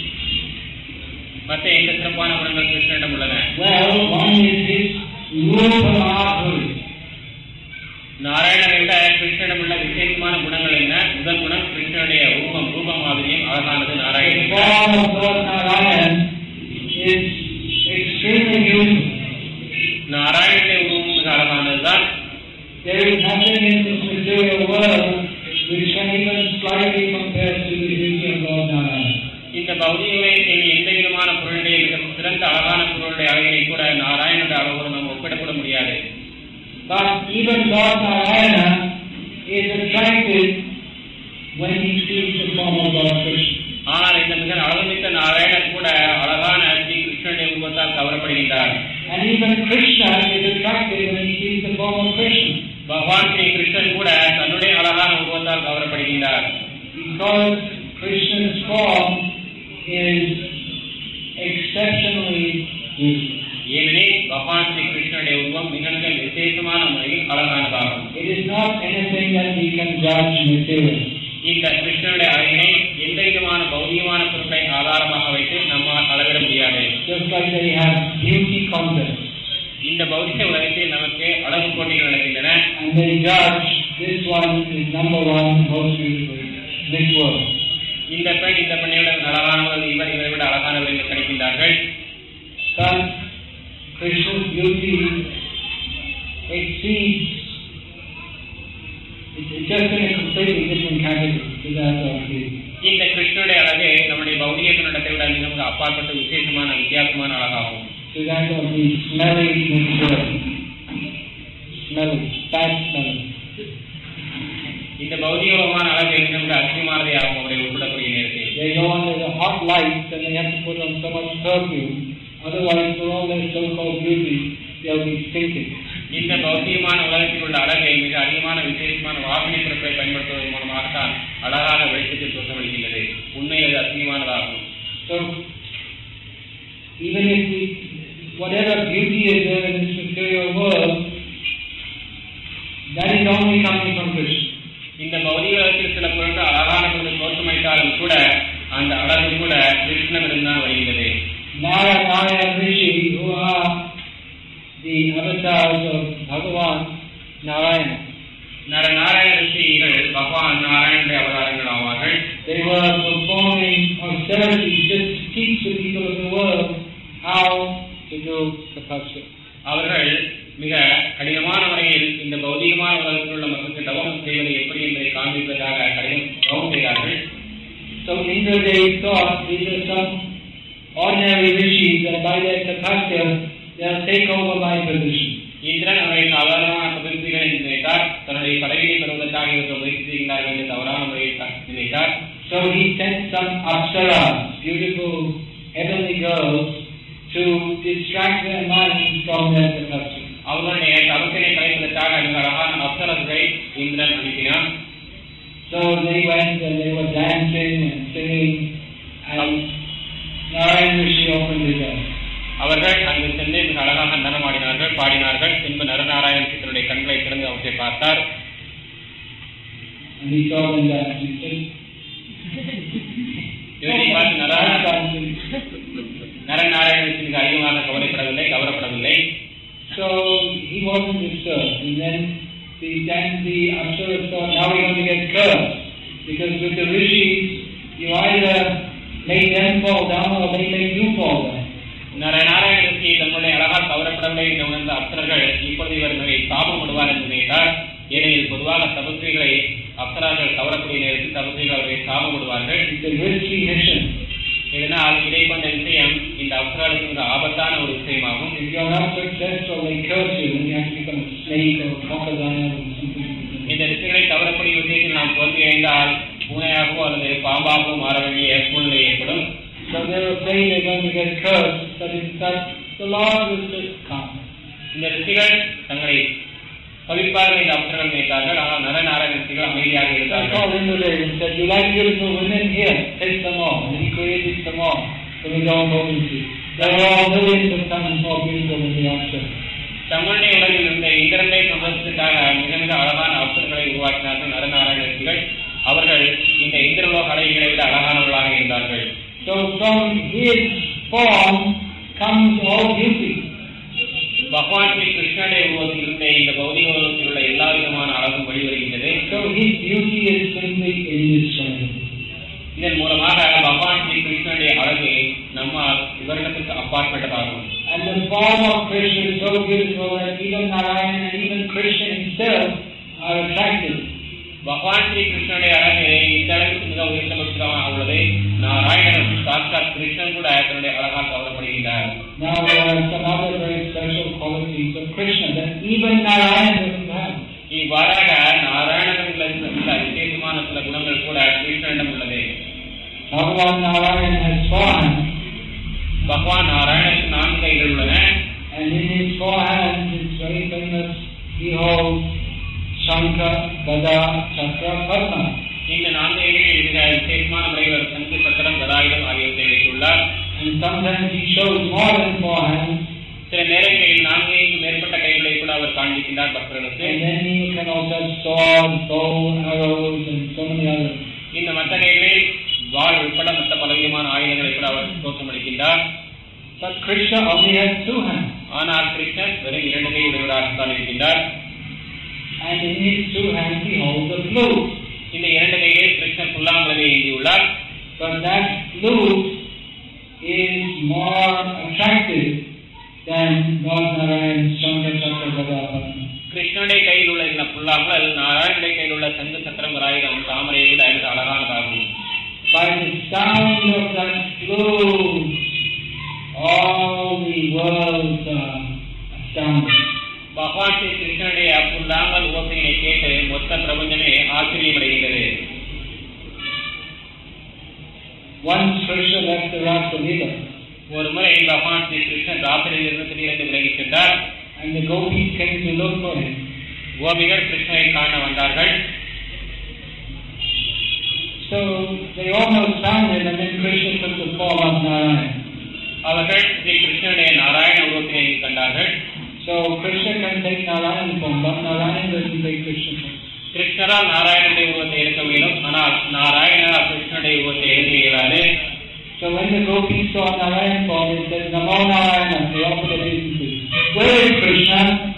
மற்ற எந்த சிறப்பான குணங்கள் கிருஷ்ணனிடம் உள்ளன Well, one is his Rupamahuri. நாராயணரை விட கிருஷ்ணனிடம் உள்ள விசேஷமான குணங்கள் என்ன முதல் குணம் கிருஷ்ணனுடைய ரூபம் ரூபம் மாதிரியும் அழகானது The Narayanan form of Lord Narayan is extremely beautiful. நாராயணனுடைய உருவம் மிக அழகானதுதான் There is nothing in this material world which can even slightly compare to the beauty of Lord Narayan. இந்த பௌதிக உலகத்தில் எந்த விதமான பொருளுடைய மிக சிறந்த அழகான பொருளுடைய அழகினை கூட நாராயணனுடைய அழகோடு நாம் ஒப்பிடக்கூட முடியாது But even Lord Narayana is attracted when he sees the form of Lord Krishna. ஆனால் இந்த மிக அழகுமிக்க நாராயணர் கூட அழகான ஸ்ரீ கிருஷ்ணனுடைய உருவத்தால் கவரப்படுகின்றார் And even Krishna is attracted when he sees the form of Krishna. பகவான் ஸ்ரீ கிருஷ்ணன் கூட தன்னுடைய அழகான உருவத்தால் கவரப்படுகின்றார் Because Krishna's form is exceptionally beautiful. ஏனெனில் பகவான் ஸ்ரீ கிருஷ்ணனுடைய உருவம் மிக மிக விசேஷமான முறையில் அழகானதாகும் It is not anything that we can judge materially. இந்த கிருஷ்ணனுடைய அழகினை எந்த விதமான பௌதிகமான பொருட்களை ஆதாரமாக வைத்து நம்மால் அளவிட முடியாது Just like they have beauty contests. இந்த பௌதிக உலகத்தில் நமக்கு அழகு போட்டிகள் நடக்கின்றன And they judge this one is number one most beautiful in this world. இந்த பெண் இந்த பெண்ணை விட அழகானவர் இவர் இவரை விட அழகானவர் என்று கணிக்கின்றார்கள் But Krishna's beauty exceeds, it's just in a completely different category to that of beauty. இந்த கிருஷ்ணனுடைய அழகு நம்முடைய பௌதிக கண்ணடத்தை விட மிகவும் அப்பாற்பட்ட விசேஷமான வித்தியாசமான அழகாகும் To that of the smelly material. Smelly, bad smelling. இந்த பௌதிகமான அழகு மிகவும் அசிங்கமானதே ஆகும் அவரை உட்படக்கூடிய நேரத்தில் They go under the hot lights and they have to put on so much perfume. Otherwise, for all their so-called beauty, they'll be stinking. இந்த பௌத்தியமான உலகத்தில் உள்ள அழகை மிக அதிகமான விசேஷமான வாசனை பொருட்களை பயன்படுத்துவதன் மூலமாகத்தான் அழகாக வெளிச்சத்தில் தோற்றமளிக்கின்றது உண்மையில் அது அசிங்கமானதாகும் So, even if we, whatever beauty is there in this material world, that is only coming from Krishna. இந்த பௌதிக உலகத்தில் சில பொருட்கள் அழகான பொருள் தோற்றமளித்தாலும் கூட அந்த அழகு கூட கிருஷ்ணனிடம் தான் வருகின்றது Nara Nara Rishi, who are the avatars of Bhagavan Narayana, நர நாராயண ரிஷிகள் பகவான் நாராயணனுடைய அவதாரங்கள் ஆவார்கள் they were performing austerities just to teach the people of the world how to do tapasya. அவர்கள் மிக கடினமான முறையில் இந்த பௌதிகமான உலகத்தில் உள்ள மக்களுக்கு தவம் செய்வது எப்படி என்பதை காண்பிப்பதாக கடினம் தவம் செய்தார்கள் So Indradev thought these are some ordinary rishis and by their tapasya they'll take over my position. Indiran அவரை சாதாரணமான பகிர்ச்சிகள் என்று நினைத்தார் தன்னுடைய பதவியை பெறுவதற்காக இவர்கள் முயற்சி செய்கிறார்கள் என்று தவறான முறையில் த- நினைத்தார் So he sent some apsaras, beautiful heavenly girls, to distract their minds from their tapasya. அவர்களுடைய தவத்தினை கலைப்பதற்காக மிக அழகான அப்சரஸ்களை இந்திரன் அனுப்பினான் So they went and they were dancing and singing and Narayan Rishi opened his eyes. அவர்கள் அங்கு சென்று மிக அழகாக நடனமாடினார்கள் பாடினார்கள் பின்பு நரநாராயணன் தன்னுடைய கண்களை திறந்து அவற்றை பார்த்தார் And he saw them dancing. இவரை பார்த்து நர dancing. நரநாராயணன் மிக அதிகமாக கவலைப்படவில்லை கவரப்படவில்லை So he wasn't disturbed. And then the then the Apsaras thought, now we're going to get cursed. Because with the rishis, you either make them fall down or they make you fall down. Nara Narayana ரிஷி தன்னுடைய அழகால் கவரப்படவில்லை என்று உணர்ந்த அப்சரர்கள் இப்பொழுது இவர் மிக சாபம் விடுவார் என்று நினைத்தார் ஏனெனில் பொதுவாக தபஸ்ரீகளை அப்சரார்கள் கவரக்கூடிய நேரத்தில் தபஸ்ரீகள் அவர்களை சாபம் விடுவார்கள் It's a risky mission. இதனால் இதை கொண்ட விஷயம் இந்த அப்சராளுக்கு மிக ஆபத்தான ஒரு விஷயமாகும் If you're not successful, they curse you and you have to become a snake or a crocodile or something. இந்த ரிஷிகளை கவரக்கூடிய விஷயத்தில் நாம் தோல்வி அடைந்தால் பூனையாகவோ அல்லது பாம்பாகவோ மாற வேண்டிய சூழ்நிலை ஏற்படும் So they were saying they're going to get cursed, but in fact, the Lord was just calm. இந்த ரிஷிகள் தங்களை பவிப்பார்கள் இந்த அப்சரர்கள் நினைத்தார்கள் ஆனால் நரநாராயண ரிஷிகள் அமைதியாக I இருந்தார்கள் called Indradev and said, you like beautiful women? Here, take them all. And he created some more from his own potency. There were all millions of times more beautiful than the Apsara. தங்களுடைய உலகில் இருந்த இந்திரனை சம்பந்தத்துக்காக மிக மிக அழகான அப்சர்களை உருவாக்கினார்கள் நரநாராயண ரிஷிகள் அவர்கள் இந்த இந்திரலோக அழகிகளை விட அழகானவர்களாக இருந்தார்கள் So from his form comes all beauty. பகவான் ஸ்ரீ கிருஷ்ணனுடைய உருவத்தில் இருந்த இந்த பௌதிக உலகத்தில் உள்ள எல்லா விதமான அழகும் வெளிவருகின்றது So his beauty is simply indescribable. இதன் மூலமாக பகவான் ஸ்ரீ கிருஷ்ணனுடைய அழகு நம்மால் விவரணத்துக்கு அப்பாற்பட்டதாகும் And the form of Krishna is so beautiful that even Narayana and even Krishna himself are attracted. பகவான் ஸ்ரீ கிருஷ்ணனுடைய அழகு இந்த அளவுக்கு மிக உயர்ந்தபட்சமாக உள்ளது நாராயணன் சாட்சாத் கிருஷ்ணன் கூட தன்னுடைய அழகால் கவரப்படுகின்றார் Now there are some other very special qualities of Krishna that even Narayana doesn't have. இவ்வாறாக நாராயணன் உள்ள கிருஷ்ணனிடம் உள்ளது Bhagavan Narayan has four hands, பகவான் நாராயணனுக்கு நான்கு கைகள் உள்ளன and in his four hands it's very famous, he holds Shankha, Gada, Chakra, Padma. இந்த நான்கு கைகளில் மிக விசேஷமான முறையில் சங்கு சக்கரம் கதாயுதம் ஆகியவற்றை வைத்துள்ளார் And sometimes he shows more than four hands, சில நேரங்களில் நான்கைக்கு மேற்பட்ட கைகளை கூட அவர் காண்பிக்கின்றார் பக்தர்களுக்கு and then he can also have sword, bow, arrows, and so many others. இந்த மற்ற கைகளில் வாழ் உட்பட மற்ற பலவிதமான ஆயுதங்களை கூட அவர் தோற்றமளிக்கின்றார் But Krishna only has two hands, ஆனால் கிருஷ்ணன் வெறும் இரண்டு கை உடையவராகத்தான் இருக்கின்றார் and in his two hands he holds a flute. இந்த இரண்டு கைகளில் Krishnan புல்லாங்குழலை ஏந்தியுள்ளார் But that flute is more attractive than Lord Narayan's Chandra Chakra Gada Padma. கிருஷ்ணனுடைய கையில் உள்ள இந்த புல்லாங்குழல் நாராயணனுடைய கையில் உள்ள சங்கு சக்கரம் ராயுதம் தாமரையை விட மிக அழகானதாகும் By the sound of that flute, all the worlds are astounded. பகவான் ஸ்ரீ கிருஷ்ணனுடைய புல்லாங்கல் ஓசையினை கேட்டு மொத்த பிரபஞ்சமே ஆச்சரியமடைகின்றது Once Krishna left the Rasa Leela, ஒரு முறை பகவான் ஸ்ரீ கிருஷ்ணன் ராத்திரியிலிருந்து திடீரென்று விலகிச் சென்றார் and the gopis came to look for him. கோபிகள் கிருஷ்ணனை காண வந்தார்கள் So they almost found him, and then Krishna took the form of Narayan. அவர்கள் ஸ்ரீ கிருஷ்ணனுடைய நாராயண உருவத்தினை கண்டார்கள் So Krishna can take Narayan form, but Narayan doesn't take Krishna form. கிருஷ்ணரால் நாராயணனுடைய உருவத்தை எடுக்க முடியும் ஆனால் நாராயணரால் கிருஷ்ணனுடைய உருவத்தை எடுக்க இயலாது So when the gopis saw Narayan form, they said, Namo Narayana, they offered obeisances. Where is Krishna?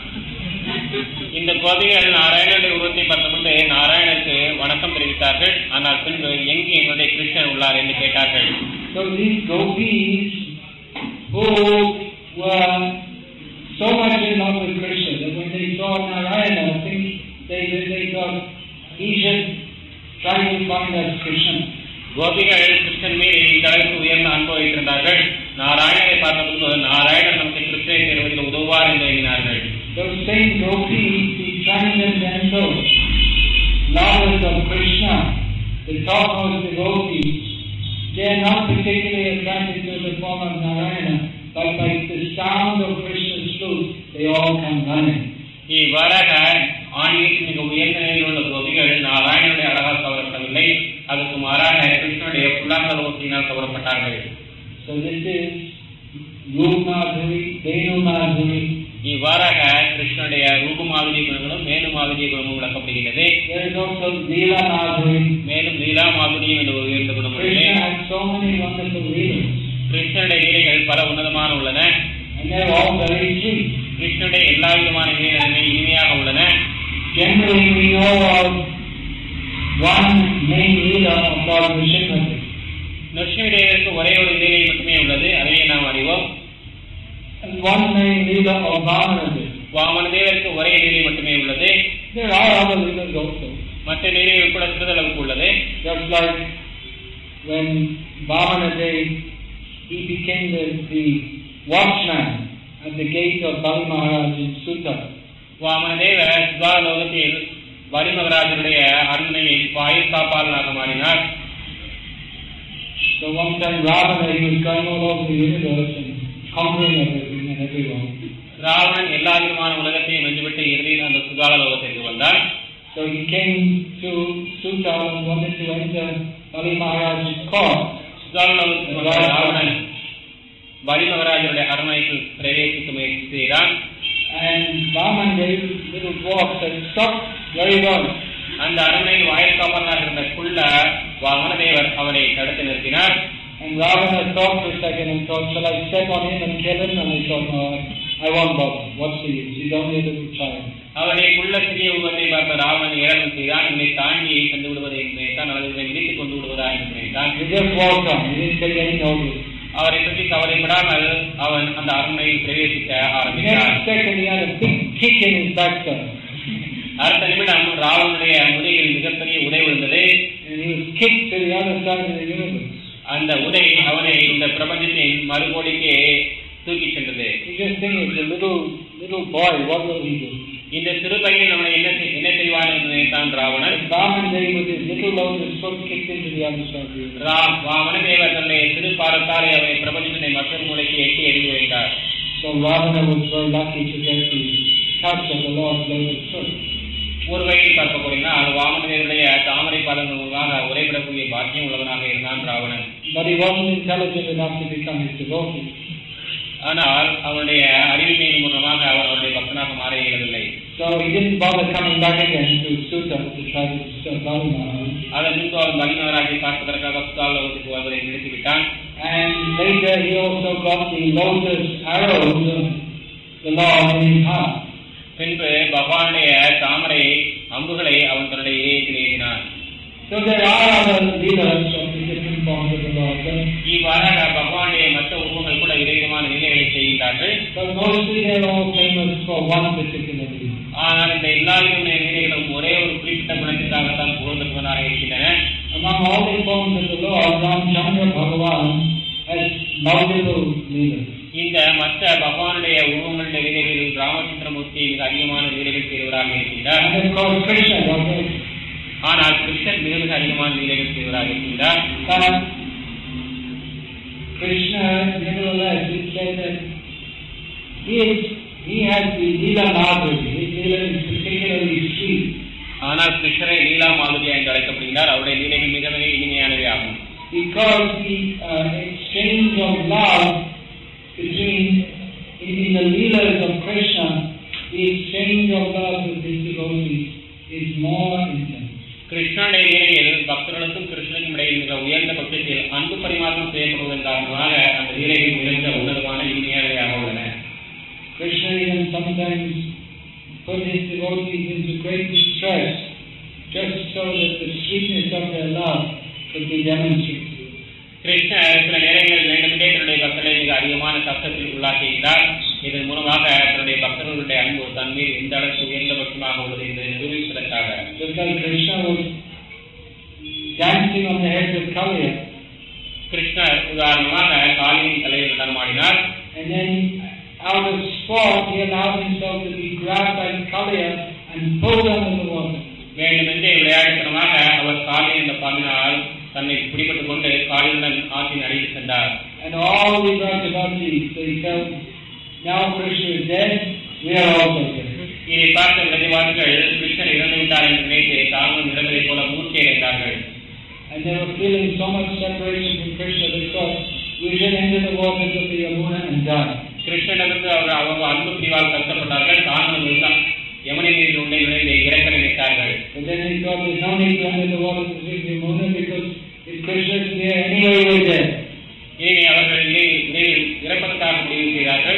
இந்த கோபிகள் நாராயணனுடைய உருவத்தை பார்த்தபோது நாராயணனுக்கு வணக்கம் தெரிவித்தார்கள் ஆனால் பின்பு எங்கு எங்களுடைய கிருஷ்ணன் உள்ளார் என்று கேட்டார்கள் So these gopis who were so much in love with Krishna that when they saw Narayana, I think they, they, they thought he should try to find us Krishna. கோபிகள் Krishnan மீது இந்த அளவுக்கு உயர்ந்த அன்பு வைத்திருந்தார்கள் நாராயணனை பார்த்தபோது நாராயணன் நமக்கு கிருஷ்ணனை தேர்வதில் உதவுவார் என்று எண்ணினார்கள் Those same gopis, the transcendental lovers of Krishna, the topmost devotees, they are not particularly attracted to the form of Narayana, but by the sound of Krishna's flute, they all come running. இவ்வாறாக ஆன்மீகத்தில் மிக உயர்ந்த நிலையில் உள்ள கோபிகள் நாராயணனுடைய அழகால் கவரப்படவில்லை அதுக்கு மாறாக கிருஷ்ணனுடைய புல்லாங்கல் ஓசையினால் கவரப்பட்டார்கள் So this is Rup Madhuri, Venu Madhuri. இவ்வாறாக கிருஷ்ணனுடைய ரூபமாவிதிய குணங்களும் மேலும் மாவிதிய குணமும் விளக்கப்படுகிறது There is also Leela Madhuri. மேலும் லீலா மாதுரியம் என்ற ஒரு உயர்ந்த குணம் உள்ளது Krishna has so many wonderful leelas, கிருஷ்ணனுடைய லீலைகள் பல உன்னதமான உள்ளன and they're all very sweet. கிருஷ்ணனுடைய எல்லா விதமான லீலைகளுமே இனிமையாக உள்ளன Generally, we know of one main leela of Lord Nrsimhadev. நரசிம்மதேவருக்கு ஒரே ஒரு லீலை மட்டுமே உள்ளது அதையே நாம் அறிவோம் and one main leela of Vamanadev. Vamana தேவருக்கு ஒரே லீலை மட்டுமே உள்ளது There are other leelas also. மற்ற லீலைகள் கூட சிறிதளவுக்கு உள்ளது Just like when Vamanadev, he became the, the watchman at the gate of Bali Maharaj in Sutta. Vamana தேவர் சுதாலோகத்தில் வரிமகராஜனுடைய அரண்மனையில் வாயில் காப்பாளனாக மாறினார் So one time Ravana, he was going all over the universe and conquering everything and everyone. Ravanan எல்லா விதமான உலகத்தையும் வென்றுவிட்டு இறுதியில் அந்த சுகால லோகத்திற்கு வந்தார் So he came to Sutta and wanted to enter Bali Maharaj's court. சுகால லோகத்துக்கு வந்த ராவணன் வரிமகராஜனுடைய அரண்மனைக்கு பிரவேசிக்க முயற்சி செய்கிறான் And Vaman gave little dwarf said, Stop, very well. அந்த அரண்மனையில் வாயில் காப்பாளனாக இருந்த குள்ள வாமனதேவர் அவனை தடுத்து நிறுத்தினார் And Ravana thought for a second and thought, Shall I step on him and kill him? And he thought, No, I, I won't bother. What's the use? He's only a little child. அவனை குள்ள சிறிய உருவத்தை பார்த்த ராவணன் ஏழம் செய்தான் என்னை தாண்டி சென்று விடுவதை நினைத்தான் அல்லது இதை மிதித்துக் கொண்டு விடுவதா என்று நினைத்தான் He just walked on. He didn't take any notice. அவரை பற்றி கவலைப்படாமல் அவன் அந்த அரண்மனையில் பிரவேசிக்க ஆரம்பித்தான் Next second, he had a big kick in his backside. அடுத்த நிமிடம் ராவனுடைய முதுகில் மிகப்பெரிய உதை விழுந்தது And he was kicked to the other side of the universe. அந்த உதை அவனை இந்த பிரபஞ்சத்தின் மறுகோடிக்கு தூக்கிச் சென்றது You just think it's a little little boy, what will he do? இந்த சிறு பையன் அவனை என்ன செய்- என்ன செய்வான் செய்வான் என்று நினைத்தான் Ravanan Vaman with his little lotus foot kicked into the other side of the earth. ரா- வாமனதேவர் தன்னுடைய சிறு பாரத்தாலே அவனை பிரபஞ்சத்தினை மற்றொரு மூலைக்கு எட்டி எறிந்து வைத்தார் So Ravana was very lucky to get the touch of the Lord's lotus foot. ஒரு வகையில் பார்க்க போனீங்கன்னா வாமனதேவருடைய தாமரை பாதங்கள் மூலமாக உரைவிடக்கூடிய பாக்கியம் உள்ளவனாக இருந்தான் Ravanan But he wasn't intelligent enough to become his devotee. ஆனால் அவனுடைய அறிவிமையின் மூலமாக அவர் அவருடைய பக்தனாக மாற இயலவில்லை So he didn't bother coming back again to Sutta to try to disturb Balaram. அதன் முன்பு அவன் பலிமகராகி பார்ப்பதற்காக சுத்தாலோகத்துக்கு வருவதை நிறுத்திவிட்டான் And later he also got the lotus arrows of the Lord in his heart. பின்பு பகவானுடைய தாமரை அம்புகளை அவன் தன்னுடைய இதயத்தில் ஏறினான் So there are other leaders of the different forms of the Lord. But, இவ்வாறாக பகவானுடைய மற்ற உருவங்கள் கூட விதவிதமான நிலைகளை செய்கின்றார்கள் but mostly they're all famous for one particular reason. ஆனால் இந்த எல்லா விதமான நிலைகளும் ஒரே ஒரு குறிப்பிட்ட குணத்திற்காகத்தான் புகழ்பெற்றவனாக இருக்கின்றன Among all the forms of the Lord, Ramchandra Bhagavan has multiple leaders. இந்த மற்ற பகவானுடைய உருவங்களுடைய லீலைகளில் ராமச்சந்திரமூர்த்தி மிக அதிகமான லீலைகள் செய்வராக இருக்கின்றார் And of course Krishna was it. ஆனால் கிருஷ்ணர் மிக மிக அதிகமான லீலைகள் செய்வராக இருக்கின்றார் But Krishna, nevertheless, it said that he, is, he has the Leela Madhuri. His Leela is particularly sweet. ஆனால் கிருஷ்ணரை லீலா மாதுரியா என்று அழைக்கப்படுகிறார் அவருடைய லீலைகள் மிக மிக இனிமையானவை ஆகும் Because the uh, exchange of love between, in, in the Leelas of Krishna, the exchange of love with his devotees is more intense. கிருஷ்ணனுடைய லீலையில் பக்தர்களுக்கும் கிருஷ்ணனுக்கும் இடையில் மிக உயர்ந்த பட்சத்தில் அன்பு பரிமாற்றம் செய்யப்படுவதன் காரணமாக அந்த லீலைகள் மிகுந்த உன்னதமான இனிமையானவையாக உள்ளன Krishna even sometimes put his devotees into great distress just so that the sweetness of their love could be demonstrated. கிருஷ்ணர் சில நேரங்களில் வேண்டுமென்றே தன்னுடைய பக்தர்களை மிக அதிகமான கஷ்டத்தில் உள்ளாக்குகிறார் இதன் மூலமாக தன்னுடைய பக்தர்களுடைய அன்பு தன் மீது எந்த அளவுக்கு உயர்ந்தபட்சமாக உள்ளது என்பதை நிரூபிப்பதற்காக Just like Krishna was dancing on the head of Kaliya, கிருஷ்ணர் உதாரணமாக காளியின் தலையில் நடமாடினார் and then out of sport he allowed himself to be grabbed by Kaliya and pulled under the water. வேண்டுமென்றே விளையாட்டுத்தனமாக அவர் காளியின் இந்த பாம்பினால் தன்னை பிடிபட்டுக் கொண்டு காளியுடன் ஆற்றின் அடித்து சென்றார் And all the Brajavasis, they felt, now Krishna is dead, we are also dead. இதை பார்த்த விளைவார்கள் கிருஷ்ணர் இறந்து விட்டார் என்று நினைத்து தாங்களும் இறந்ததைப் போல மூர்த்தி அடைந்தார்கள் And they were feeling so much separation from Krishna, they thought, we should enter the waters of the Yamuna and die. கிருஷ்ணனிடமிருந்து அவர் அவங்க அன்பு பிரிவால் கஷ்டப்பட்டார்கள் தாங்களும் இருந்தால் யமுனை நீரில் உண்டை நுழைந்து இறக்க நினைத்தார்கள் But then they thought there's no need to enter the waters of the Yamuna because if Krishna is there, anyway we're dead. இனி அவர்கள் இதை- இதை இறப்பதற்காக முடிவு செய்தார்கள்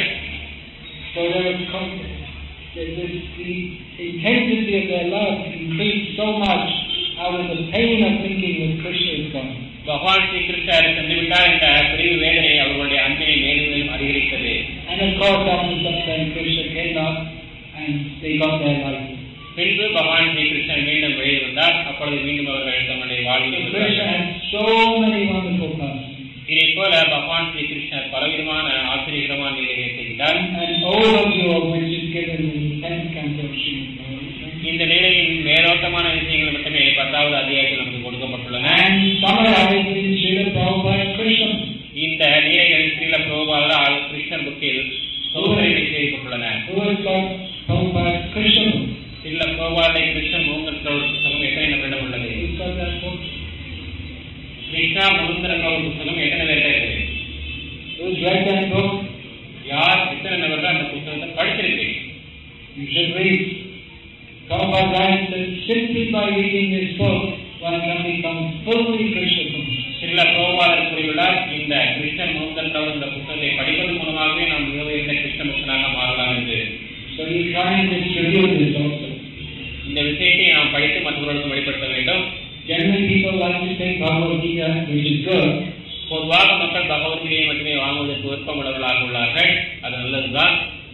So there was com- the, the, the intensity of their love increased so much out of the pain of thinking that Krishna is gone. பகவான் ஸ்ரீ கிருஷ்ணர் சென்று விட்டார் என்ற பிரிவு வேதனை அவர்களுடைய அன்பினை மேலும் மேலும் அதிகரித்தது And of course, after some time, Krishna came up and they got their life. பின்பு பகவான் ஸ்ரீ கிருஷ்ணன் மீண்டும் வெளியே வந்தார் அப்பொழுது மீண்டும் அவர்கள் தங்களுடைய So வாழ்வில் Krishna இருந்தார்கள். had so many wonderful pastimes. இதை போல பகவான் ஸ்ரீ கிருஷ்ணர் பலவிதமான ஆச்சரியகரமான நிலையை செய்தார் An overview of which is given in the tenth canto of Srimad Bhagavatam. இந்த நிலையின் மேலோட்டமான விஷயங்கள் மட்டுமே பத்தாவது அத்தியாயத்தில் நமக்கு கொடுக்கப்பட்டுள்ளன And summarized in Srila Prabhupada's Krishna. இந்த நிலைகள் ஸ்ரீல பிரபுபாதால் கிருஷ்ணர் புக்கில் சோதனை செய்யப்பட்டுள்ளன Who has got Prabhupada's Krishna book? Srila பிரபுபாதை Krishnan மூங்கன்ற ஒரு புத்தகம் எத்தனை நம்மிடம் உள்ளது Who's got that book? Krishna முருந்தரங்க ஒரு புத்தகம் எத்தனை பேர்கிட்ட இருக்கு Who's read that book? யார் எத்தனை நபர்கள் அந்த புத்தகத்தை படிச்சிருக்கு You should read. Prabhupada writes that simply by reading this book, one can become fully Krishna conscious. Srila பிரபுபாதர் கூறியுள்ளார் இந்த கிருஷ்ணன் முருந்தன்ற இந்த புத்தகத்தை படிப்பதன் மூலமாகவே நாம் மிக உயர்ந்த கிருஷ்ண பக்தனாக மாறலாம் என்று So you try and distribute this also. இந்த விஷயத்தை நாம் படித்து மற்றவர்களுக்கு வெளிப்படுத்த வேண்டும் Generally, people like to take Bhagavad Gita, which is good, பொதுவாக மக்கள் பகவத்கீதையை மட்டுமே வாங்குவதற்கு விருப்பமுள்ளவர்களாக உள்ளார்கள் அது நல்லதுதான்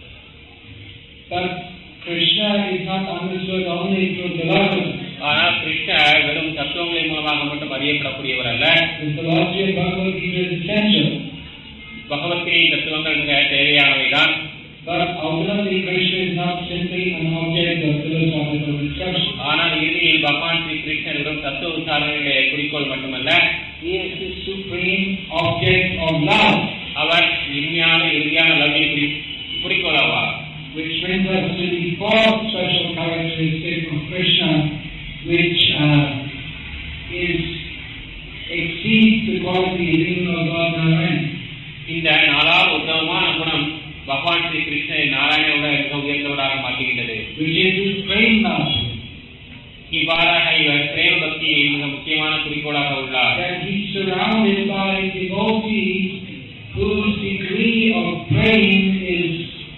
but Krishna is not understood only through philosophy. ஆனால் கிருஷ்ணர் வெறும் தத்துவங்களின் மூலமாக மட்டும் அறியப்படக்கூடியவர் அல்ல The philosophy of Bhagavad Gita is essential. Bhagavad Gita தத்துவங்கள் மிக தேவையானவைதான் But ultimately, Krishna is not simply an object of philosophical philosophical discussion. ஆனால் இறுதியில் பகவான் ஸ்ரீ கிருஷ்ணர் வெறும் தத்துவ விசாரணையுடைய குறிக்கோள் மட்டுமல்ல He is the supreme object of love, அவர் இனிமையான இறுதியான லவ்வின் குறி குறிக்கோள் ஆவார் which brings us to the fourth special characteristic of Krishna, which uh, is exceeds the quality of even of God Narayan. இந்த நாலாவது உத்தமமான குணம் பகவான் ஸ்ரீ கிருஷ்ணரை நாராயணோட மிக உயர்ந்தவராக மாற்றுகின்றது which is his praying master, இவ்வாறாக இவர் பிரேம பக்தியை மிக முக்கியமான குறிக்கோளாக உள்ளார் that he's surrounded by devotees whose degree of praying is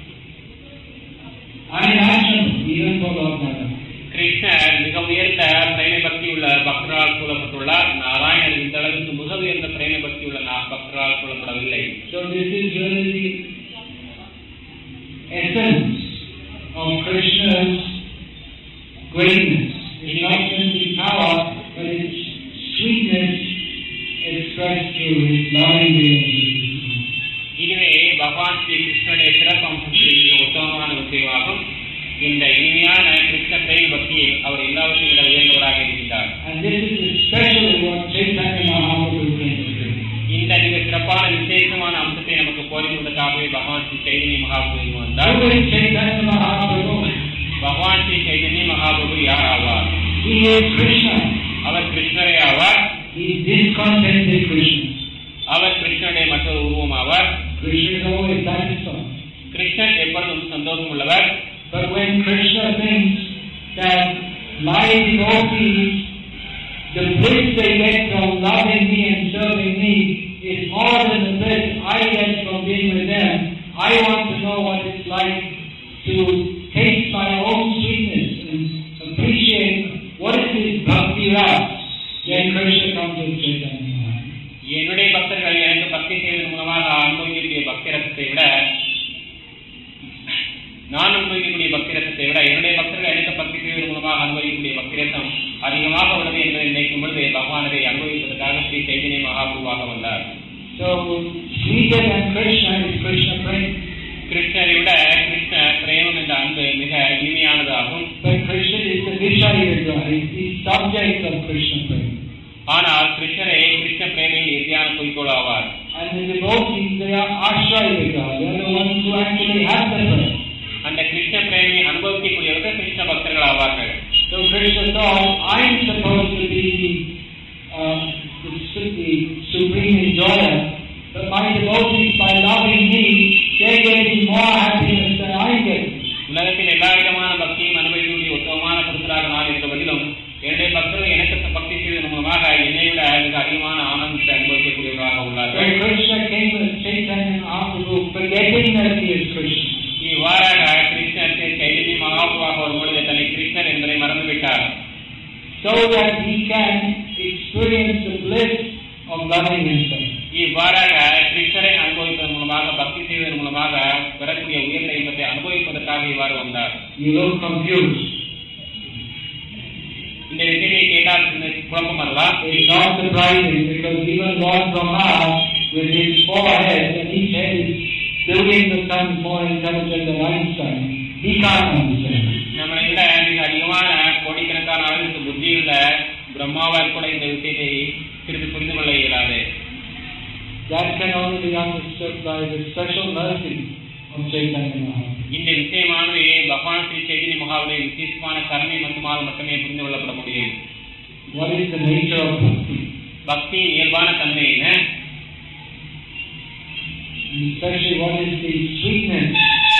unimaginable even for Lord Narayan. கிருஷ்ணர் மிக உயர்ந்த பிரேம பக்தி உள்ள பக்தரால் சூழப்பட்டுள்ளார் நாராயணர் இந்த அளவுக்கு மிக உயர்ந்த பிரேம பக்தி உள்ள நா- பக்தரால் சூழப்படவில்லை So this is really the essence of Krishna's greatness. It's not simply power, but it's sweetness expressed through his loving being. இதுவே பகவான் ஸ்ரீ கிருஷ்ணனுடைய சிறப்பம்சத்தில் மிக உத்தமமான விஷயமாகும் இந்த இனிமையான கிருஷ்ண பிரேம பக்தியை அவர் எல்லாவற்றையும் விட உயர்ந்தவராக இருக்கின்றார் And this is especially what Chaitanya Mahaprabhu came to do. இந்த மிக சிறப்பான விசேஷமான அம்சத்தை நமக்கு போதிப்பதற்காகவே பகவான் ஸ்ரீ சைதன்ய மகாபிரபு வந்தார் Who is Chaitanya Mahaprabhu? பகவான் ஸ்ரீ சைதன்ய மகாபிரபு யார் ஆவார் He is Krishna. அவர் கிருஷ்ணரே ஆவார் He is discontented Krishna. அவர் கிருஷ்ணனுடைய மற்றொரு உருவம் ஆவார் Krishna is always satisfied. Krishnan எப்பொழுதும் சந்தோஷம் உள்ளவர் But when Krishna thinks that my devotees, the bliss they get from loving me and serving me is more than the bliss I get from being with them, I want to know what it's like to taste my own sweetness and appreciate what is this bhakti ras. Then Krishna comes with Chaitanya Mahaprabhu. என்னுடைய பக்தர்கள் எனக்கு பக்தி செய்வதன் மூலமாக அனுபவிக்கக்கூடிய பக்தி ரசத்தை விட நான் அனுபவிக்கக்கூடிய பக்தி ரசத்தை விட என்னுடைய பக்தர்கள் எனக்கு பக்தி செய்வதன் மூலமாக அனுபவிக்கக்கூடிய பக்தி ரசம் அதிகமாக உள்ளது என்பதை நினைக்கும் பொழுது பகவானரை அனுபவிப்பதற்காக ஸ்ரீ சைதன்ய மகாபுருவாக வந்தார் So, sweeter than Krishna is Krishna prema. கிருஷ்ணரை விட கிருஷ்ண பிரேமம் என்ற அன்பு மிக இனிமையானதாகும் But Krishna is the Vishayadra, he is the subject of Krishna prema. ஆனால் கிருஷ்ணரே கிருஷ்ண பிரேமியின் இறுதியான குறிக்கோள் ஆவார் And the devotees, they are Ashrayadra, they are the ones who actually have the prema. அந்த கிருஷ்ண பிரேமியை அனுபவிக்கக்கூடியவர்கள் கிருஷ்ண பக்தர்கள் ஆவார்கள் So Krishna thought, I'm supposed to be uh, the, su- the supreme enjoyer, but my devotees, by loving me, they're getting more happiness than I get. உலகத்தில் எல்லா விதமான பக்தியும் அனுபவிக்கக்கூடிய உத்தமமான புருஷராக நான் இருந்த பதிலும் என்னுடைய பக்தர்கள் எனக்கு பக்தி செய்வதன் மூலமாக என்னை விட மிக அதிகமான ஆனந்தத்தை அனுபவிக்கக்கூடியவராக So உள்ளார்கள் Krishna came with Chaitanya Mahaprabhu, forgetting that he is Krishna. இவ்வாறாக கிருஷ்ணர் சைதன்ய மகாபுவாக வரும்பொழுது தன்னை கிருஷ்ணர் என்பதை மறந்துவிட்டார் so that he can experience the bliss of loving himself. இவ்வாறாக கிருஷ்ணரை அனுபவிப்பதன் மூலமாக பக்தி செய்வதன் மூலமாக பெறக்கூடிய உயர்ந்த இன்பத்தை அனுபவிப்பதற்காக இவ்வாறு வந்தார் You look confused. இந்த விஷயத்தை கேட்டால் சின்ன குழப்பம் அல்லவா It's not surprising because even Lord Brahma, with his four heads, and each head is building the sun more intelligent than Einstein, he can't understand. நம்மளை விட மிக அதிகமான கோடிக்கணக்கான அளவிற்கு புத்தியுள்ள பிரம்மாவால் கூட இந்த விஷயத்தை சிறிது புரிந்து கொள்ள இயலாது That can only be understood by the special mercy of Chaitanya Mahaprabhu. இந்த விஷயமானது பகவான் ஸ்ரீ சைதன்ய மகாவுடைய விசேஷமான கருணை மட்டுமால் மட்டுமே புரிந்து கொள்ளப்பட முடியும் What is the nature of bhakti? பக்தியின் இயல்பான தன்மை என்ன And especially what is the sweetness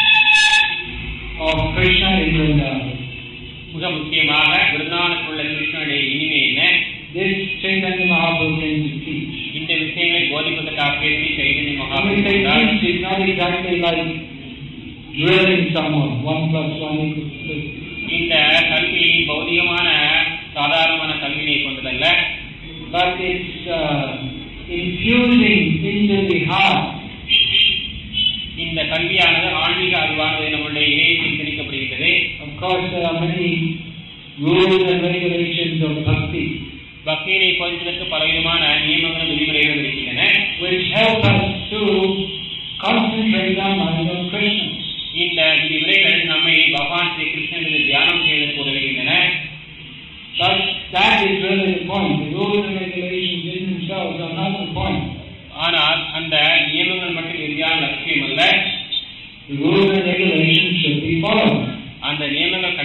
of Krishna in Vrindavan? மிக முக்கியமாக விருந்தாவனத்தில் உள்ள கிருஷ்ணனுடைய இனிமை என்ன This Chaitanya Mahaprabhu came to teach. இந்த விஷயங்களை போதிப்பதற்காகவே Sri Chaitanya When மகாபுரு we say வந்தார். teach, it's not exactly like drilling someone, one plus one equals two. இந்த கல்வி பௌதிகமான சாதாரணமான கல்வியை கொண்டதல்ல But it's uh, infusing into the heart இந்த கல்வியானது ஆன்மீக அறிவானது நம்முடைய இதயத்தில் திணிக்கப்படுகின்றது Of course, there are many rules and regulations of bhakti பக்தியினை போதிப்பதற்கு பலவிதமான நியமங்களும் விதிமுறைகளும் இருக்கின்றன which help us to concentrate our mind on Krishna. இந்த விதிமுறைகள் நம்மை பகவான் ஸ்ரீ கிருஷ்ணன் மீது தியானம் செய்வதற்கு உதவுகின்றன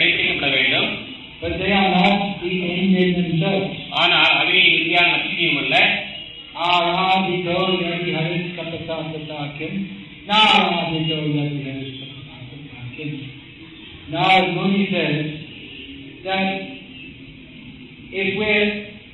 கடைபிடிக்கப்பட வேண்டும் but they are not the end in themselves. ஆனால் அவை இறுதியான லட்சியம் அல்ல Aradhito yadi haris kapata kapatakim. Naradhito yadi haris kapata kapatakim. Now Muni says that if we're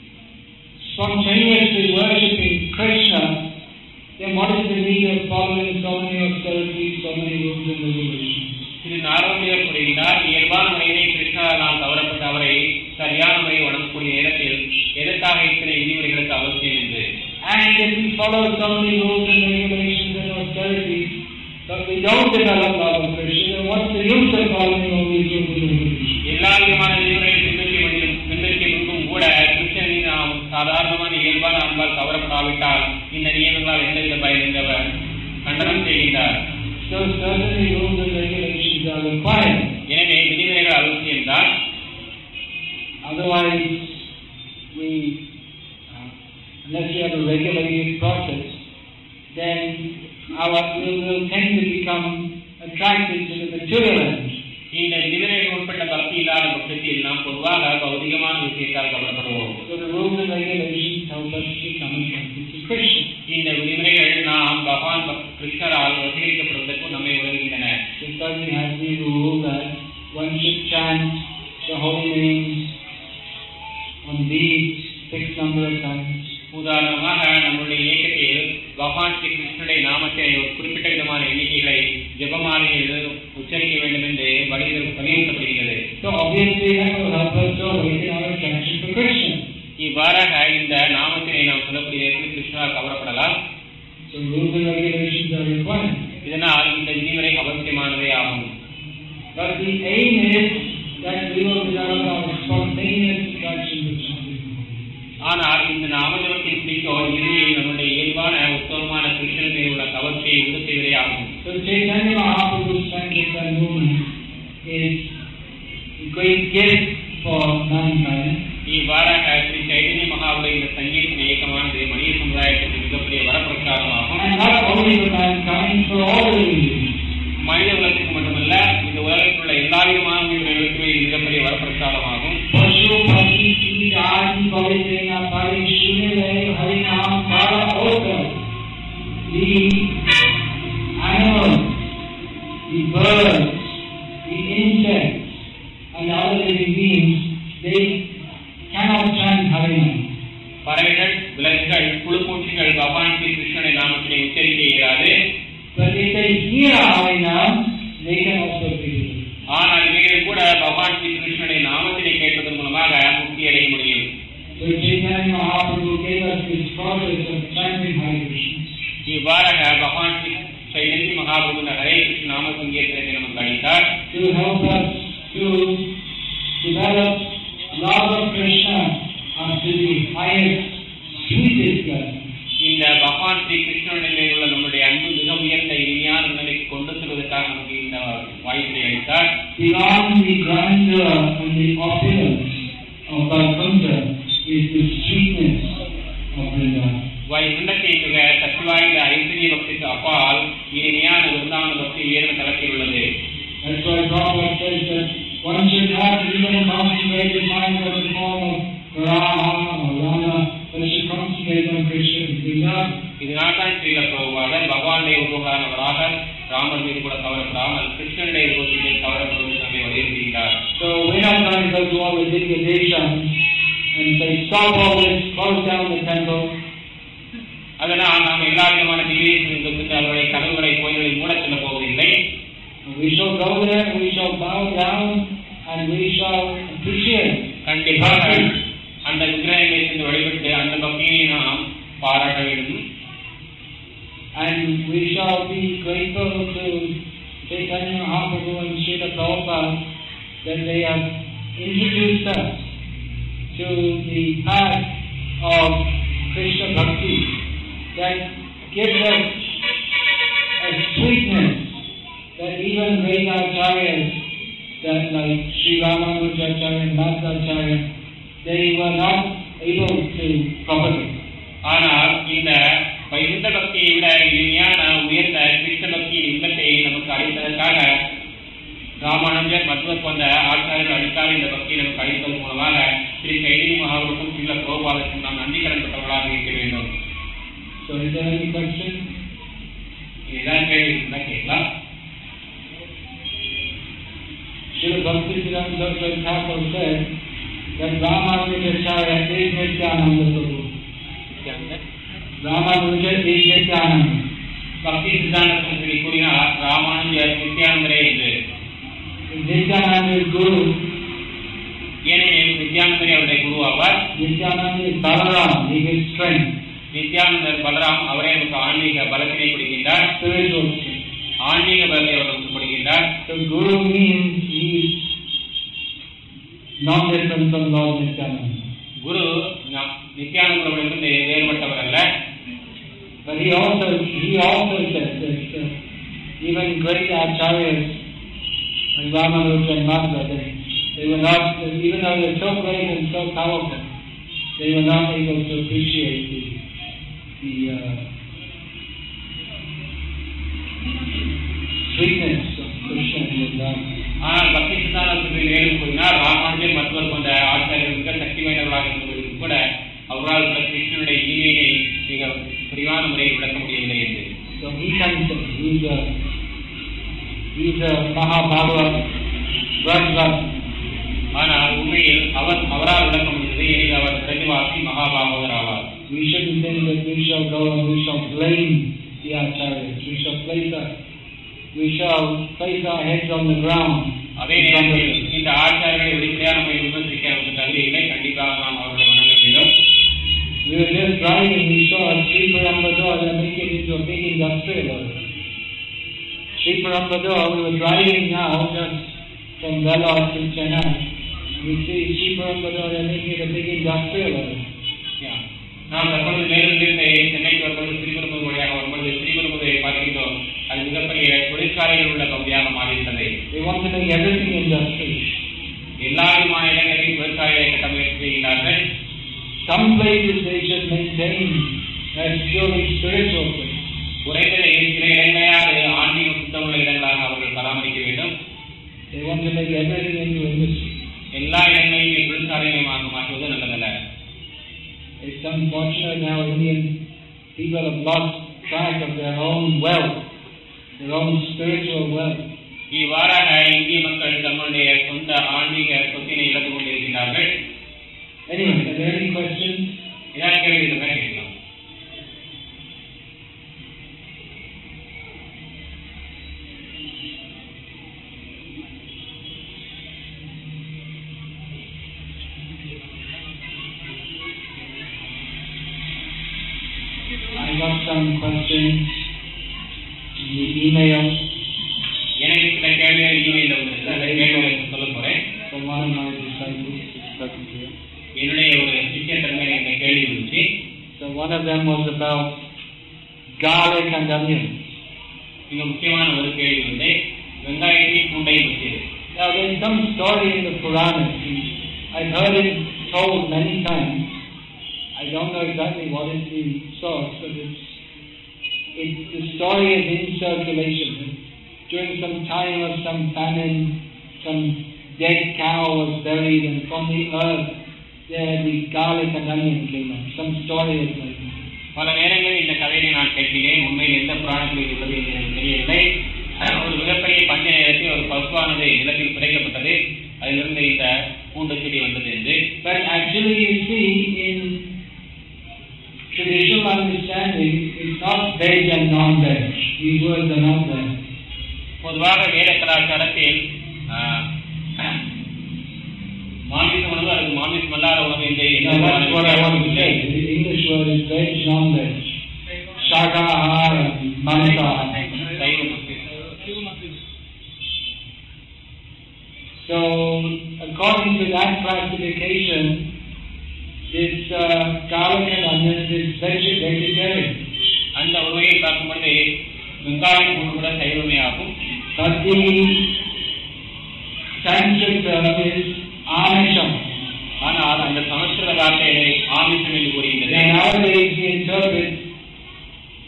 spontaneously worshipping Krishna, then what is the need of following so many austerities, so many rules and regulations? இது நாரோடைய கூறுகிறார் இயல்பான முறையிலே கிருஷ்ணா நாம் தவறப்பட்ட அவரை சரியான முறையை வணங்கக்கூடிய நேரத்தில் எதற்காக இத்தனை விதிமுறைகளுக்கு அவசியம் என்று And if we follow so many rules and regulations and austerities, but we don't develop love of Krishna, then what's the use of following all these rules and regulations? எல்லா விதமான விதிமுறைகளை பின்பற்றி வந்து பின்பற்றி இருந்தும் கூட கிருஷ்ணனை நாம் சாதாரணமான இயல்பான அன்பால் கவரப்படாவிட்டால் இந்த நியமங்களால் எந்தவித பயன் என்று அவர் கண்டனம் செய்கின்றார் So certainly rules and regulations are required. எனவே விதிமுறைகள் அவசியம்தான் Otherwise, we, uh, unless we have a regulated process, then our we will tend to become attracted to the material end. இந்த விதிமுறைகள் உட்பட்ட பக்தி இல்லாத பட்சத்தில் நாம் பொதுவாக பௌதிகமான விஷயத்தால் கவலைப்படுவோம் So the rules and regulations help us to become attracted to Krishna. இந்த விதிமுறைகள் நாம் பகவான் பக்- கிருஷ்ணரால் வசீகரிக்கப்படுவதற்கு நம்மை உதவுகின்றன Just like we have the rule that one should chant the holy names on these fixed number of times. உதாரணமாக நம்முடைய இயக்கத்தில் பகவான் ஸ்ரீ கிருஷ்ணனுடைய நாமத்தை ஒரு குறிப்பிட்ட விதமான எண்ணிக்கைகளை ஜெபமாலையில் உச்சரிக்க வேண்டும் என்று வலியுறு- வலியுறுத்தப்படுகிறது So obviously that will help us to awaken our attraction for Krishna. இவ்வாறாக இந்த நாமத்தினை நாம் சொல்லக்கூடிய இடத்தில் கிருஷ்ணரால் கவரப்படலாம் So rules and regulations are required. இதனால் இந்த விதிமுறை அவசியமானதே ஆகும் But the aim is that we will develop our spontaneous attraction to Krishna. ஆனால் இந்த நாமஜபத்தின் பிடிக்கும் இறுதியில் நம்முடைய இயல்பான உத்தமமான கிருஷ்ணன் மீது உள்ள கவர்ச்சியை உண்டு செய்வதே ஆகும் So Chaitanya Mahaprabhu's Sankirtan movement is a great gift for mankind. இவ்வாறாக ஸ்ரீ சைதன்ய மகாவுடைய இந்த சங்கீத இயக்கமானது மனித சமுதாயத்துக்கு மிகப்பெரிய வரப்பிரசாதமாகும் And not only for mankind, for all the religions. மனித உலகத்துக்கு மட்டுமல்ல இந்த உலகத்தில் உள்ள எல்லா விதமான உயிர்களுக்குமே இது மிகப்பெரிய வரப்பிரசாதமாகும் पशु पक्षी कीट आदि पवित्र परि शून्य हरि नाम सारा होकर the animals, the birds, the insects, and other living beings, they cannot chant Hari Nam. பறவைகள் விலங்குகள் புழுப்பூச்சிகள் பகவான் ஸ்ரீ கிருஷ்ணனை நாமத்தினை உச்சரிக்க இயலாது But if they hear Hari Nam, they can also feel it. ஆனால் இவைகள் கூட பகவான் ஸ்ரீ கிருஷ்ணனுடைய நாமத்தினை கேட்பதன் மூலமாக முக்தி அடைய முடியும் So Chaitanya Mahaprabhu gave us this process of chanting Hare Krishna. இவ்வாறாக பகவான் ஸ்ரீ சைதன்ய மகாபிரபு இந்த ஹரே கிருஷ்ண நாம சங்கீதத்தை நமக்கு அளித்தார் to help us to develop love of Krishna unto the highest, sweetest level. இந்த பகவான் ஸ்ரீ கிருஷ்ணனுடைய மேல் உள்ள நம்முடைய அன்பு மிக உயர்ந்த இனிமையான நிலைக்கு கொண்டு செல்வதற்காக நமக்கு இந்த வாய்ப்பை அளித்தார் Beyond the grandeur and the opulence of Vaikuntha is the sweetness of Vrindavan. வைகுண்டத்தை மிக சக்தி வாய்ந்த ஐஸ்வர்ய பக்திக்கு அப்பால் இனிமையான விருந்தான பக்தி உயர்ந்த தளத்தில் உள்ளது That's why Prabhupada says that one should not even concentrate his mind on the form of Rama or Rama, but should concentrate on Krishna and Vrindavan. இதனால் தான் ஸ்ரீல பிரபுவாதர் பகவானுடைய உருவகானவராக ராமர் மீது கூட கவரப்படாமல் கிருஷ்ணனுடைய உருவத்திலே கவரப்படுவது நம்மை வலியுறுத்துகிறார் So we're not going to go to all the Divya Deshams and say, stop all this, close down the temple. அதனால் நாம் எல்லா விதமான திவ்யங்களுக்கு அவருடைய கதவுகளை கோயில்களை மூடச் செல்ல போவதில்லை We shall go there, we shall bow down, and we shall appreciate. கண்டிப்பாக அந்த விக்கிரகங்களை சென்று வழிபட்டு அந்த பக்தியை நாம் பாராட்ட வேண்டும் And we shall be grateful to Chaitanya Mahaprabhu and Srila Prabhupada that they have introduced us to the path of Krishna Bhakti that gives us a sweetness that even great acharyas that like Sri Ramanujacharya and Madhvacharya, they were not able to propagate. ஆனால் இந்த வைகுண்ட பக்தியை விட இனிமையான உயர்ந்த கிருஷ்ண பக்தியின் இன்பத்தை நமக்கு அளிப்பதற்காக ராமானுஜர் மத்வர் போன்ற ஆச்சாரியர்கள் அளித்தால் இந்த பக்தியை நமக்கு அளிப்பது மூலமாக ஸ்ரீ கைதி மகாபுருக்கும் சில கோபாலுக்கும் நாம் நன்றி கடன் பெற்றவர்களாக இருக்க வேண்டும் So is there any question? இதுதான் கேள்வி இருந்தா கேட்கலாம் Srila Bhaktivedanta Saraswati Thakur said that Ramanujacharya is Nityananda Prabhu. Ramanuja is Nityananda. பக்தி சித்தாந்த சங்கரி கூறினார் ராமானுஜர் நித்யானந்தரே என்று Nityananda is Guru. ஏனெனில் நித்யானந்தரே அவருடைய குரு ஆவார் Nityananda is Balaram. He gives strength, நித்யானந்தர் Balram அவரே நமக்கு ஆன்மீக பலத்தினை கொடுக்கின்றார் spiritual strength. ஆன்மீக பலத்தை அவர் நமக்கு கொடுக்கின்றார் So Guru means he is not different from Lord Nityananda. குரு நம் நித்யானந்த பிரபுவிலிருந்து வேறுபட்டவர் அல்ல But he also he also said that uh, even great acharyas like Ramanuja and Madhva, they, they were not, even though they were so great and so powerful, they were not able to appreciate the, the uh, sweetness of Krishna and Vrindavan. ஆனால் பக்தி சித்தாந்த சங்கரி மேலும் கூறினார் ராமானுஜர் மற்றவர் போன்ற ஆச்சாரியர்கள் மிக சக்தி வாய்ந்தவர்களாக இருந்தவர்களுக்கு கூட அவரால் உள்ள கிருஷ்ணனுடைய ஈமையை மிக விரிவான முறையில் விளக்க முடியவில்லை என்று So he can say he's a he's a Mahabharata Brahman. ஆனால் உண்மையில் அவர் அவரால் விளக்க முடிந்தது எனில் அவர் பிரதிவாசி மகாபாகவதர் ஆவார் We shouldn't think that we shall go and we shall blame the acharyas. We shall place our we shall place our heads on the ground. அதே நேரத்தில் இந்த ஆச்சாரங்களை வெளிப்படையான முறையில் விமர்சிக்க நமக்கு தகுதி இல்லை கண்டிப்பாக நாம் அவர்களை வணங்க வேண்டும் We were just driving, we saw a Sri Parambador that make it into a big industrial area. Sri Parambador, we were driving now just from Vellore to Chennai. We see Sri Parambador, they're making it a big industrial area. யா. நாம் தற்பொழுது மேலிருந்து சென்னைக்கு வரும்போது ஸ்ரீபெரும்புதூர் வழியாக வரும்போது ஸ்ரீபெரும்புதூரை பார்க்கின்றோம் அது மிகப்பெரிய தொழிற்சாலைகள் உள்ள பகுதியாக மாறிவிட்டது They want to make everything industrial. எல்லா விதமான இடங்களிலும் தொழிற்சாலைகளை கட்ட முயற்சி செய்கிறார்கள் Some places they should maintain as purely spiritual places. குறைந்தது சில இடங்களையாவது ஆன்மீக சுத்தமுள்ள இடங்களாக அவர்கள் பராமரிக்க வேண்டும் They want to make everything into industry. எல்லா இடங்களையும் தொழிற்சாலைகளாக மாற்றுவது நல்லதல்ல It's unfortunate now Indian people have lost track of their own wealth, their own spiritual wealth. இவ்வாறாக இந்திய மக்கள் தங்களுடைய சொந்த ஆன்மீக சொத்தினை இழந்து கொண்டிருக்கிறார்கள் Anyway, are there any questions? ஏதாவது கேள்வி இருந்தா கேட்கலாம் I got some questions in the email எனக்கு சில கேள்விகள் இமெயில வந்திருக்கு அந்த கேள்விகளை சொல்ல போறேன் from one of my disciples who's present here. என்னுடைய ஒரு சிஷ்யத்தன்மை இந்த கேள்வி இருந்துச்சு So one of them was about garlic and onion. மிக முக்கியமான ஒரு கேள்வி வந்து வெங்காயத்தையும் பூண்டையும் பற்றியது Now there's some story in the Puranas. and I've heard it told many times. I don't know exactly what is the source, but it's, it's the story is in circulation. During some time of some famine, some dead cow was buried, and from the earth there the garlic and onion came up. Some story is like that. பல நேரங்களில் இந்த கதையை நான் கேட்கிறேன் உண்மையில் எந்த புராணத்தில் இது உள்ளது என்று எனக்கு தெரியவில்லை ஒரு மிகப்பெரிய பஞ்ச நேரத்தில் ஒரு பசுவானது நிலத்தில் புதைக்கப்பட்டது அதிலிருந்து இந்த பூண்டு செடி வந்தது என்று But actually, you see, in traditional understanding, it's not veg and non-veg. These words are not there. பொதுவாக வேத கலாச்சாரத்தில் ஆஹ், மாமிச உணவு அல்லது மாமிசம் அல்லாத உணவு என்று எந்த Now விதமான that's what I want to வித்தியாசமும் say. இல்லை. The English word is veg, non-veg. Shakahara, Mansahara. சைவம் So, according to that classification, this uh, garlic and onion is veg- vegetarian. அந்த ஒரு வகையில் பார்க்கும் பொழுது வெங்காயம் பூண்டு கூட சைவமே ஆகும் But the Sanskrit term is Amisham. ஆனால் அந்த சமஸ்கிருத வார்த்தையை ஆமிஷம் என்று கூறுகின்றது And nowadays we interpret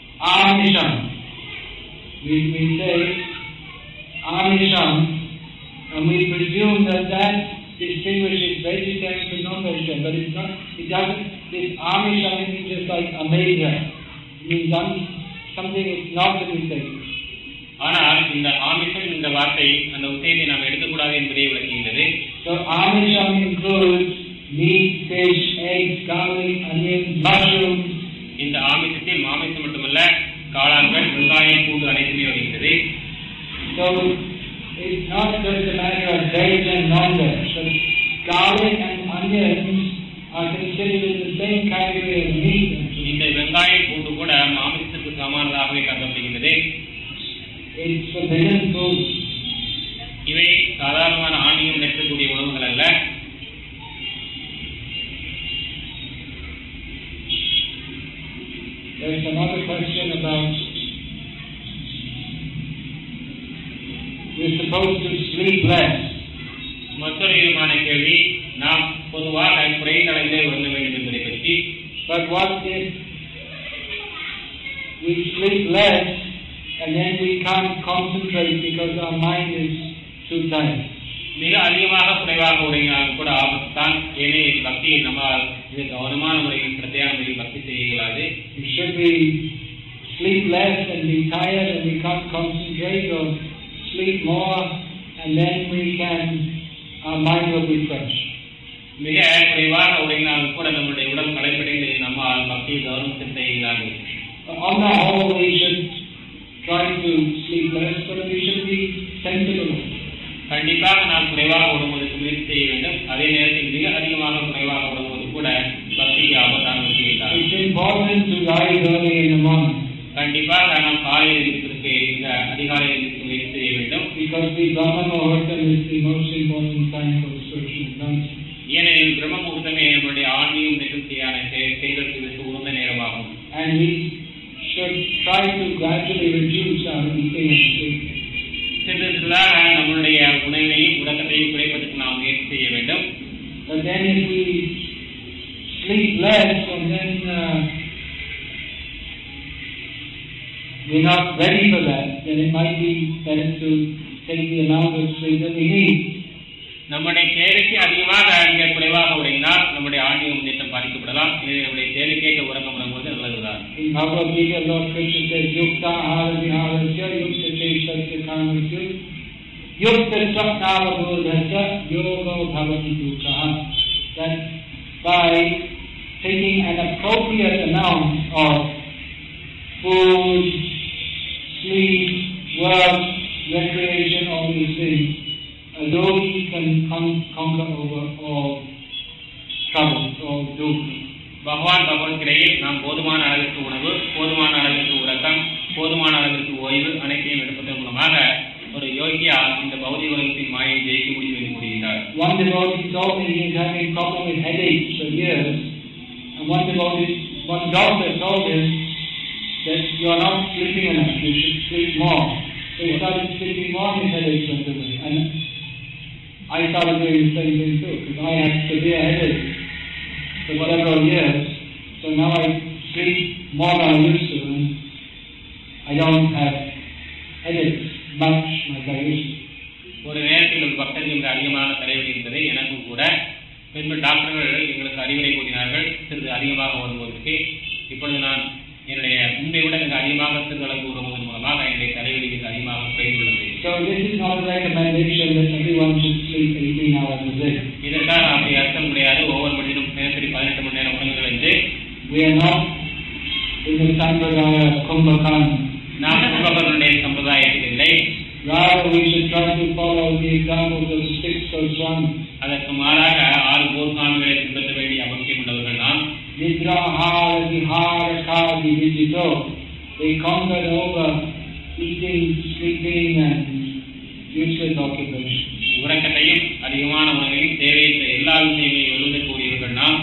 Amisham. We, we say Amisham And we presume that that distinguishes vegetarian from non-vegetarian, but it's not, it doesn't, this Amisha means just like Ameza. It means um, something it's not to be taken. ஆனால் இந்த ஆமிஷம் இந்த வார்த்தை அந்த விஷயத்தை நாம் எடுக்கக்கூடாது என்பதை விளக்குகின்றது So Amisham includes meat, fish, eggs, garlic, onions, mushrooms, இந்த ஆமிஷத்தில் மாமிசம் மட்டுமல்ல காளான்கள் வெங்காயம் பூண்டு அனைத்துமே வருகின்றது So it's not just a matter of veg and non-veg, but garlic and onions are considered in the same category as meat. and fish. இந்த வெங்காயம் பூண்டு கூட மாமிசத்திற்கு சமானதாகவே கருதப்படுகின்றது It's forbidden food. இவை சாதாரணமான ஆணியம் நிற்கக்கூடிய உணவுகள் அல்ல There's another question about we're supposed to sleep less. மற்றொரு விதமான கேள்வி நாம் பொதுவாக குறைந்த அளவிலே உறங்க வேண்டும் என்பதை பற்றி But what if we sleep less and then we can't concentrate because our mind is too tired? மிக அதிகமாக குறைவாக உறங்கினாலும் கூட ஆபத்து தான் ஏனெனில் பக்தியை நம்மால் மிக கவனமான முறையில் சிரத்தையான முறையில் பக்தி செய்ய இயலாது Should we sleep less and be tired and we can't concentrate or sleep more and then we can, our mind will be fresh? மிக குறைவாக உறங்கினாலும் கூட நம்முடைய உடல் களைப்படைந்து நம்மால் பக்தியை கவனம் செலுத்த இயலாது On the whole, we should try to sleep less, but we should be sensible. கண்டிப்பாக நாம் குறைவாக உடம்புவதற்கு முயற்சி செய்ய வேண்டும் அதே நேரத்தில் மிக அதிகமாக குறைவாக உடம்புவது கூட பக்திக்கு ஆபத்தான விஷயம் தான் It's important to rise early in the morning கண்டிப்பாக நாம் காலையில் இருக்கிறதுக்கு இந்த அதிகாலையில் இருக்க முயற்சி செய்ய வேண்டும் because the Brahma Muhurtam is the most important time for spiritual advancement. ஏனெனில் பிரம்ம முகூர்த்தமே நம்முடைய ஆன்மீகம் நிகழ்ச்சியான செயல்களுக்கு இதற்கு உகந்த நேரமாகும் And we should try to gradually reduce our eating and sleeping. சிறிது சிறிதாக நம்மளுடைய உணவையும் உறக்கத்தையும் குறைப்பதற்கு நாம் முயற்சி செய்ய வேண்டும் But then if we sleep less and then uh, we're not ready for that, then it might be better to take the amount of sleep that we need. நம்முடைய தேவைக்கு அதிகமாக மிக குறைவாக உறங்கினால் நம்முடைய ஆன்மீக முன்னேற்றம் பாதிக்கப்படலாம் எனவே நம்முடைய தேவைக்கேற்ற உறக்கம் உறங்குவது நல்லதுதான் In Bhagavad Gita, Lord Krishna says, Yukta ahara viharasya, yukta chesasya karmasya, yukta sapnavabodhasya, yoga bhavati dukkha. That by taking an appropriate amount of food, sleep, work, recreation, all these things, a yogi can con- conquer over all troubles, all dukkha. பகவான் பகவத்கீதையில் நாம் போதுமான அளவிற்கு உணவு போதுமான அளவிற்கு உறக்கம் போதுமான அளவிற்கு ஓய்வு அனைத்தையும் எடுப்பதன் மூலமாக ஒரு யோகியா இந்த பௌதிக உலகத்தின் மாயை ஜெயிக்க முடியும் என்று கூறுகிறார் One devotee told me he's having problem with headaches for years, and one devotee, one doctor told him that you're not sleeping enough, you should sleep more. So he started sleeping more and his headaches went away. And I started doing the same thing too, because I had severe headaches for several years. So now I sleep more than I used to, and I don't have headaches much like I used to. ஒரு நேரத்தில் ஒரு பக்தருக்கு மிக அதிகமான தலைவலி இருந்தது எனக்கும் கூட பின்பு டாக்டர்கள் எங்களுக்கு அறிவுரை கூறினார்கள் சிறிது அதிகமாக உறங்குவதற்கு இப்பொழுது நான் என்னுடைய முன்பை விட மிக அதிகமாக சிறிதளவு உறங்குவதன் மூலமாக என்னுடைய தலைவலி மிக அதிகமாக குறைந்துள்ளது So this is not a recommendation that everyone should sleep 18 hours a day. இதற்காக அப்படி அர்த்தம் கிடையாது ஒவ்வொரு மனிதனும் தினசரி பதினெட்டு மணி நேரம் உறங்குங்கள் என்று We are not in the Sampradaya of Kumbhakarna. நாம் கும்பகர்களுடைய சம்பிரதாயத்தில் இல்லை Rather, we should try to follow the examples of the six Goswamis. அதற்கு மாறாக ஆறு போர்க்காமிகளை பின்பற்ற வேண்டிய அவசியம் உள்ளவர்கள் நாம் Nidrahara, Vihara, Kadi, Vijito. They conquered over eating, sleeping, and useless occupation. உறக்கத்தையும் அதிகமான உணவையும் தேவையற்ற எல்லா விஷயங்களையும் எழுதக்கூடியவர்கள் நாம்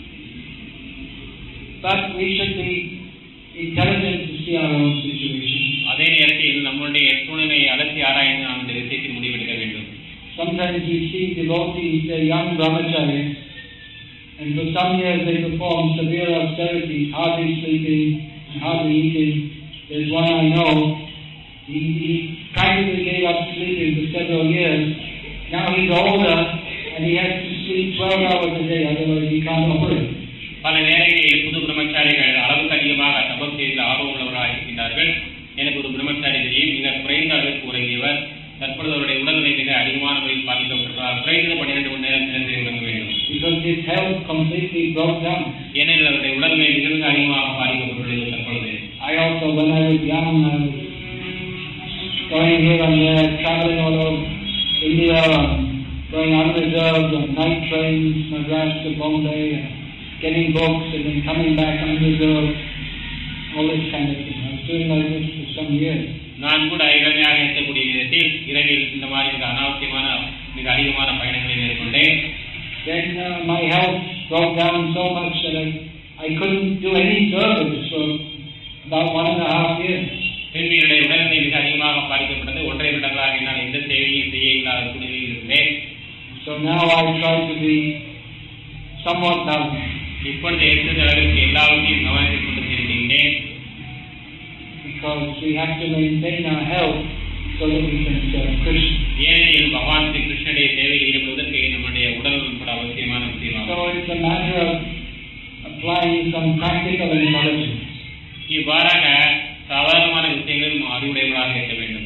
But we should be intelligent to see our own situation. அதே நேரத்தில் நம்முடைய சூழ்நிலையை அலசி ஆராய்ந்து நாம் இந்த விஷயத்தில் முடிவெடுக்க வேண்டும் Sometimes we see devotees, they're young brahmacharis, and for some years they perform severe austerities, hardly sleeping and hardly eating. There's one I know, he, he practically gave up sleeping for several years, Now he's older and he has to sleep 12 hours a day, otherwise he can't operate. பல நேரங்களில் புது பிரம்மச்சாரிகள் அளவுக்கு அதிகமாக தபம் செய்து ஆர்வம் உள்ளவராக இருக்கின்றார்கள் எனக்கு ஒரு பிரம்மச்சாரி தெரியும் மிக குறைந்த அளவுக்கு உறங்கியவர் தற்பொழுது அவருடைய உடல்நிலை மிக அதிகமான முறையில் பாதிக்கப்பட்டிருக்கிறார் குறைந்தது பன்னிரண்டு மணி நேரம் தினசரி உறங்க வேண்டும் Because his health completely broke down. ஏனெனில் அவருடைய உடல்நிலை மிக மிக அதிகமாக பாதிக்கப்பட்டுள்ளது தற்பொழுது I also, when I was young, I was going here and there, traveling all over India, and going unreserved on night trains, Madras to Bombay, and getting books and then coming back unreserved, all this kind of thing. I was doing like this for some years. நான் கூட இளமையாக இருக்கக்கூடிய நேரத்தில் இரவில் இந்த மாதிரி மிக அனாவசியமான மிக அதிகமான பயணங்களை மேற்கொண்டேன் Then uh, my health broke down so much that I, I couldn't do any service for about one and a half years. பின்பு என்னுடைய உடல்நிலை மிக அதிகமாக பாதிக்கப்பட்டது ஒன்றரை வருடங்களாக என்னால் எந்த சேவையும் செய்ய இல்லாத சூழ்நிலையில் இருந்தேன் So now I try to be somewhat balanced. இப்பொழுது எந்த அளவிற்கு எல்லாவற்றையும் கவனத்தில் கொண்டு செல்கின்றேன் because we have to maintain our health so that we can serve Krishna. ஏனெனில் பகவான் ஸ்ரீ கிருஷ்ணனுடைய சேவையில் ஈடுபடுவதற்கு நம்முடைய உடல் கூட அவசியமான விஷயமாகும் So it's a matter of applying some practical intelligence. இவ்வாறாக சாதாரணமான விஷயங்களும் அறிவுடையவர்களாக இருக்க வேண்டும்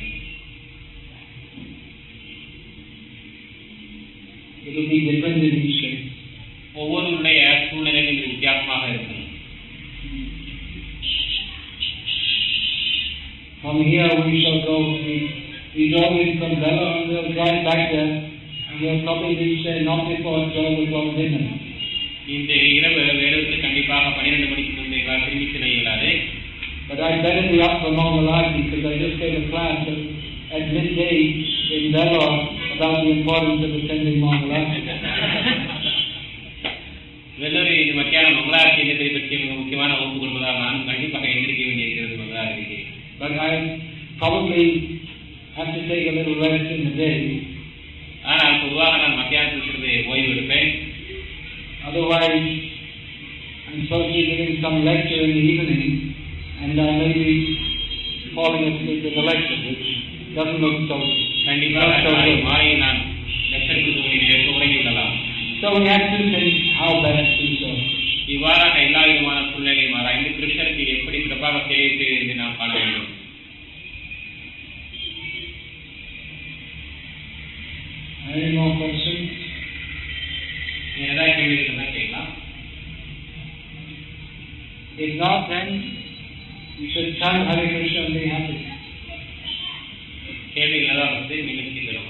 It will be different in each case. ஒவ்வொருவருடைய சூழ்நிலையும் இது வித்தியாசமாக இருக்கும் From here we shall go, we, we drove in from Bella and we'll drive back there and we'll probably reach there not before 12 o'clock midnight. இந்த இரவு வேடத்துக்கு கண்டிப்பாக பன்னிரண்டு மணிக்கு முன்பு எங்களால் திரும்பி செல்ல இயலாது But I'd better be up for Mangalati because I just gave a class at, at midday in Bella about the importance of attending Mangalati. வெள்ளூரில் இது மத்தியானம் மங்களாரத்தி இயக்கத்தை பற்றி மிக முக்கியமான வகுப்பு கொடுப்பதால் நான் கண்டிப்பாக எந்திரிக்க வேண்டியிருக்கிறது மங்களாரத்திக்கு But I probably have to take a little rest in the day. ஆனால் பொதுவாக நான் மத்தியானத்தில் சிறிது ஓய்வு எடுப்பேன் Otherwise, I'm supposed to be giving some lecture in the evening, and I may be falling asleep in the lecture, which doesn't look so. கண்டிப்பாக not so நாளை good. மாலை நான் லட்சத்துக்கு தூங்கி உறங்கி விடலாம் So we have to think how best to serve. இவ்வாறாக எல்லா விதமான சூழ்நிலையும் ஆராய்ந்து கிருஷ்ணருக்கு எப்படி சிறப்பாக சேவை செய்வது என்று நாம் காண வேண்டும் Any more questions? நீங்க ஏதாவது கேள்வி இருந்தா கேட்கலாம் If not, then you should chant Hare Krishna and be happy. கேள்விகள் ஏதாவது வந்து நீங்கள் கேட்கலாம்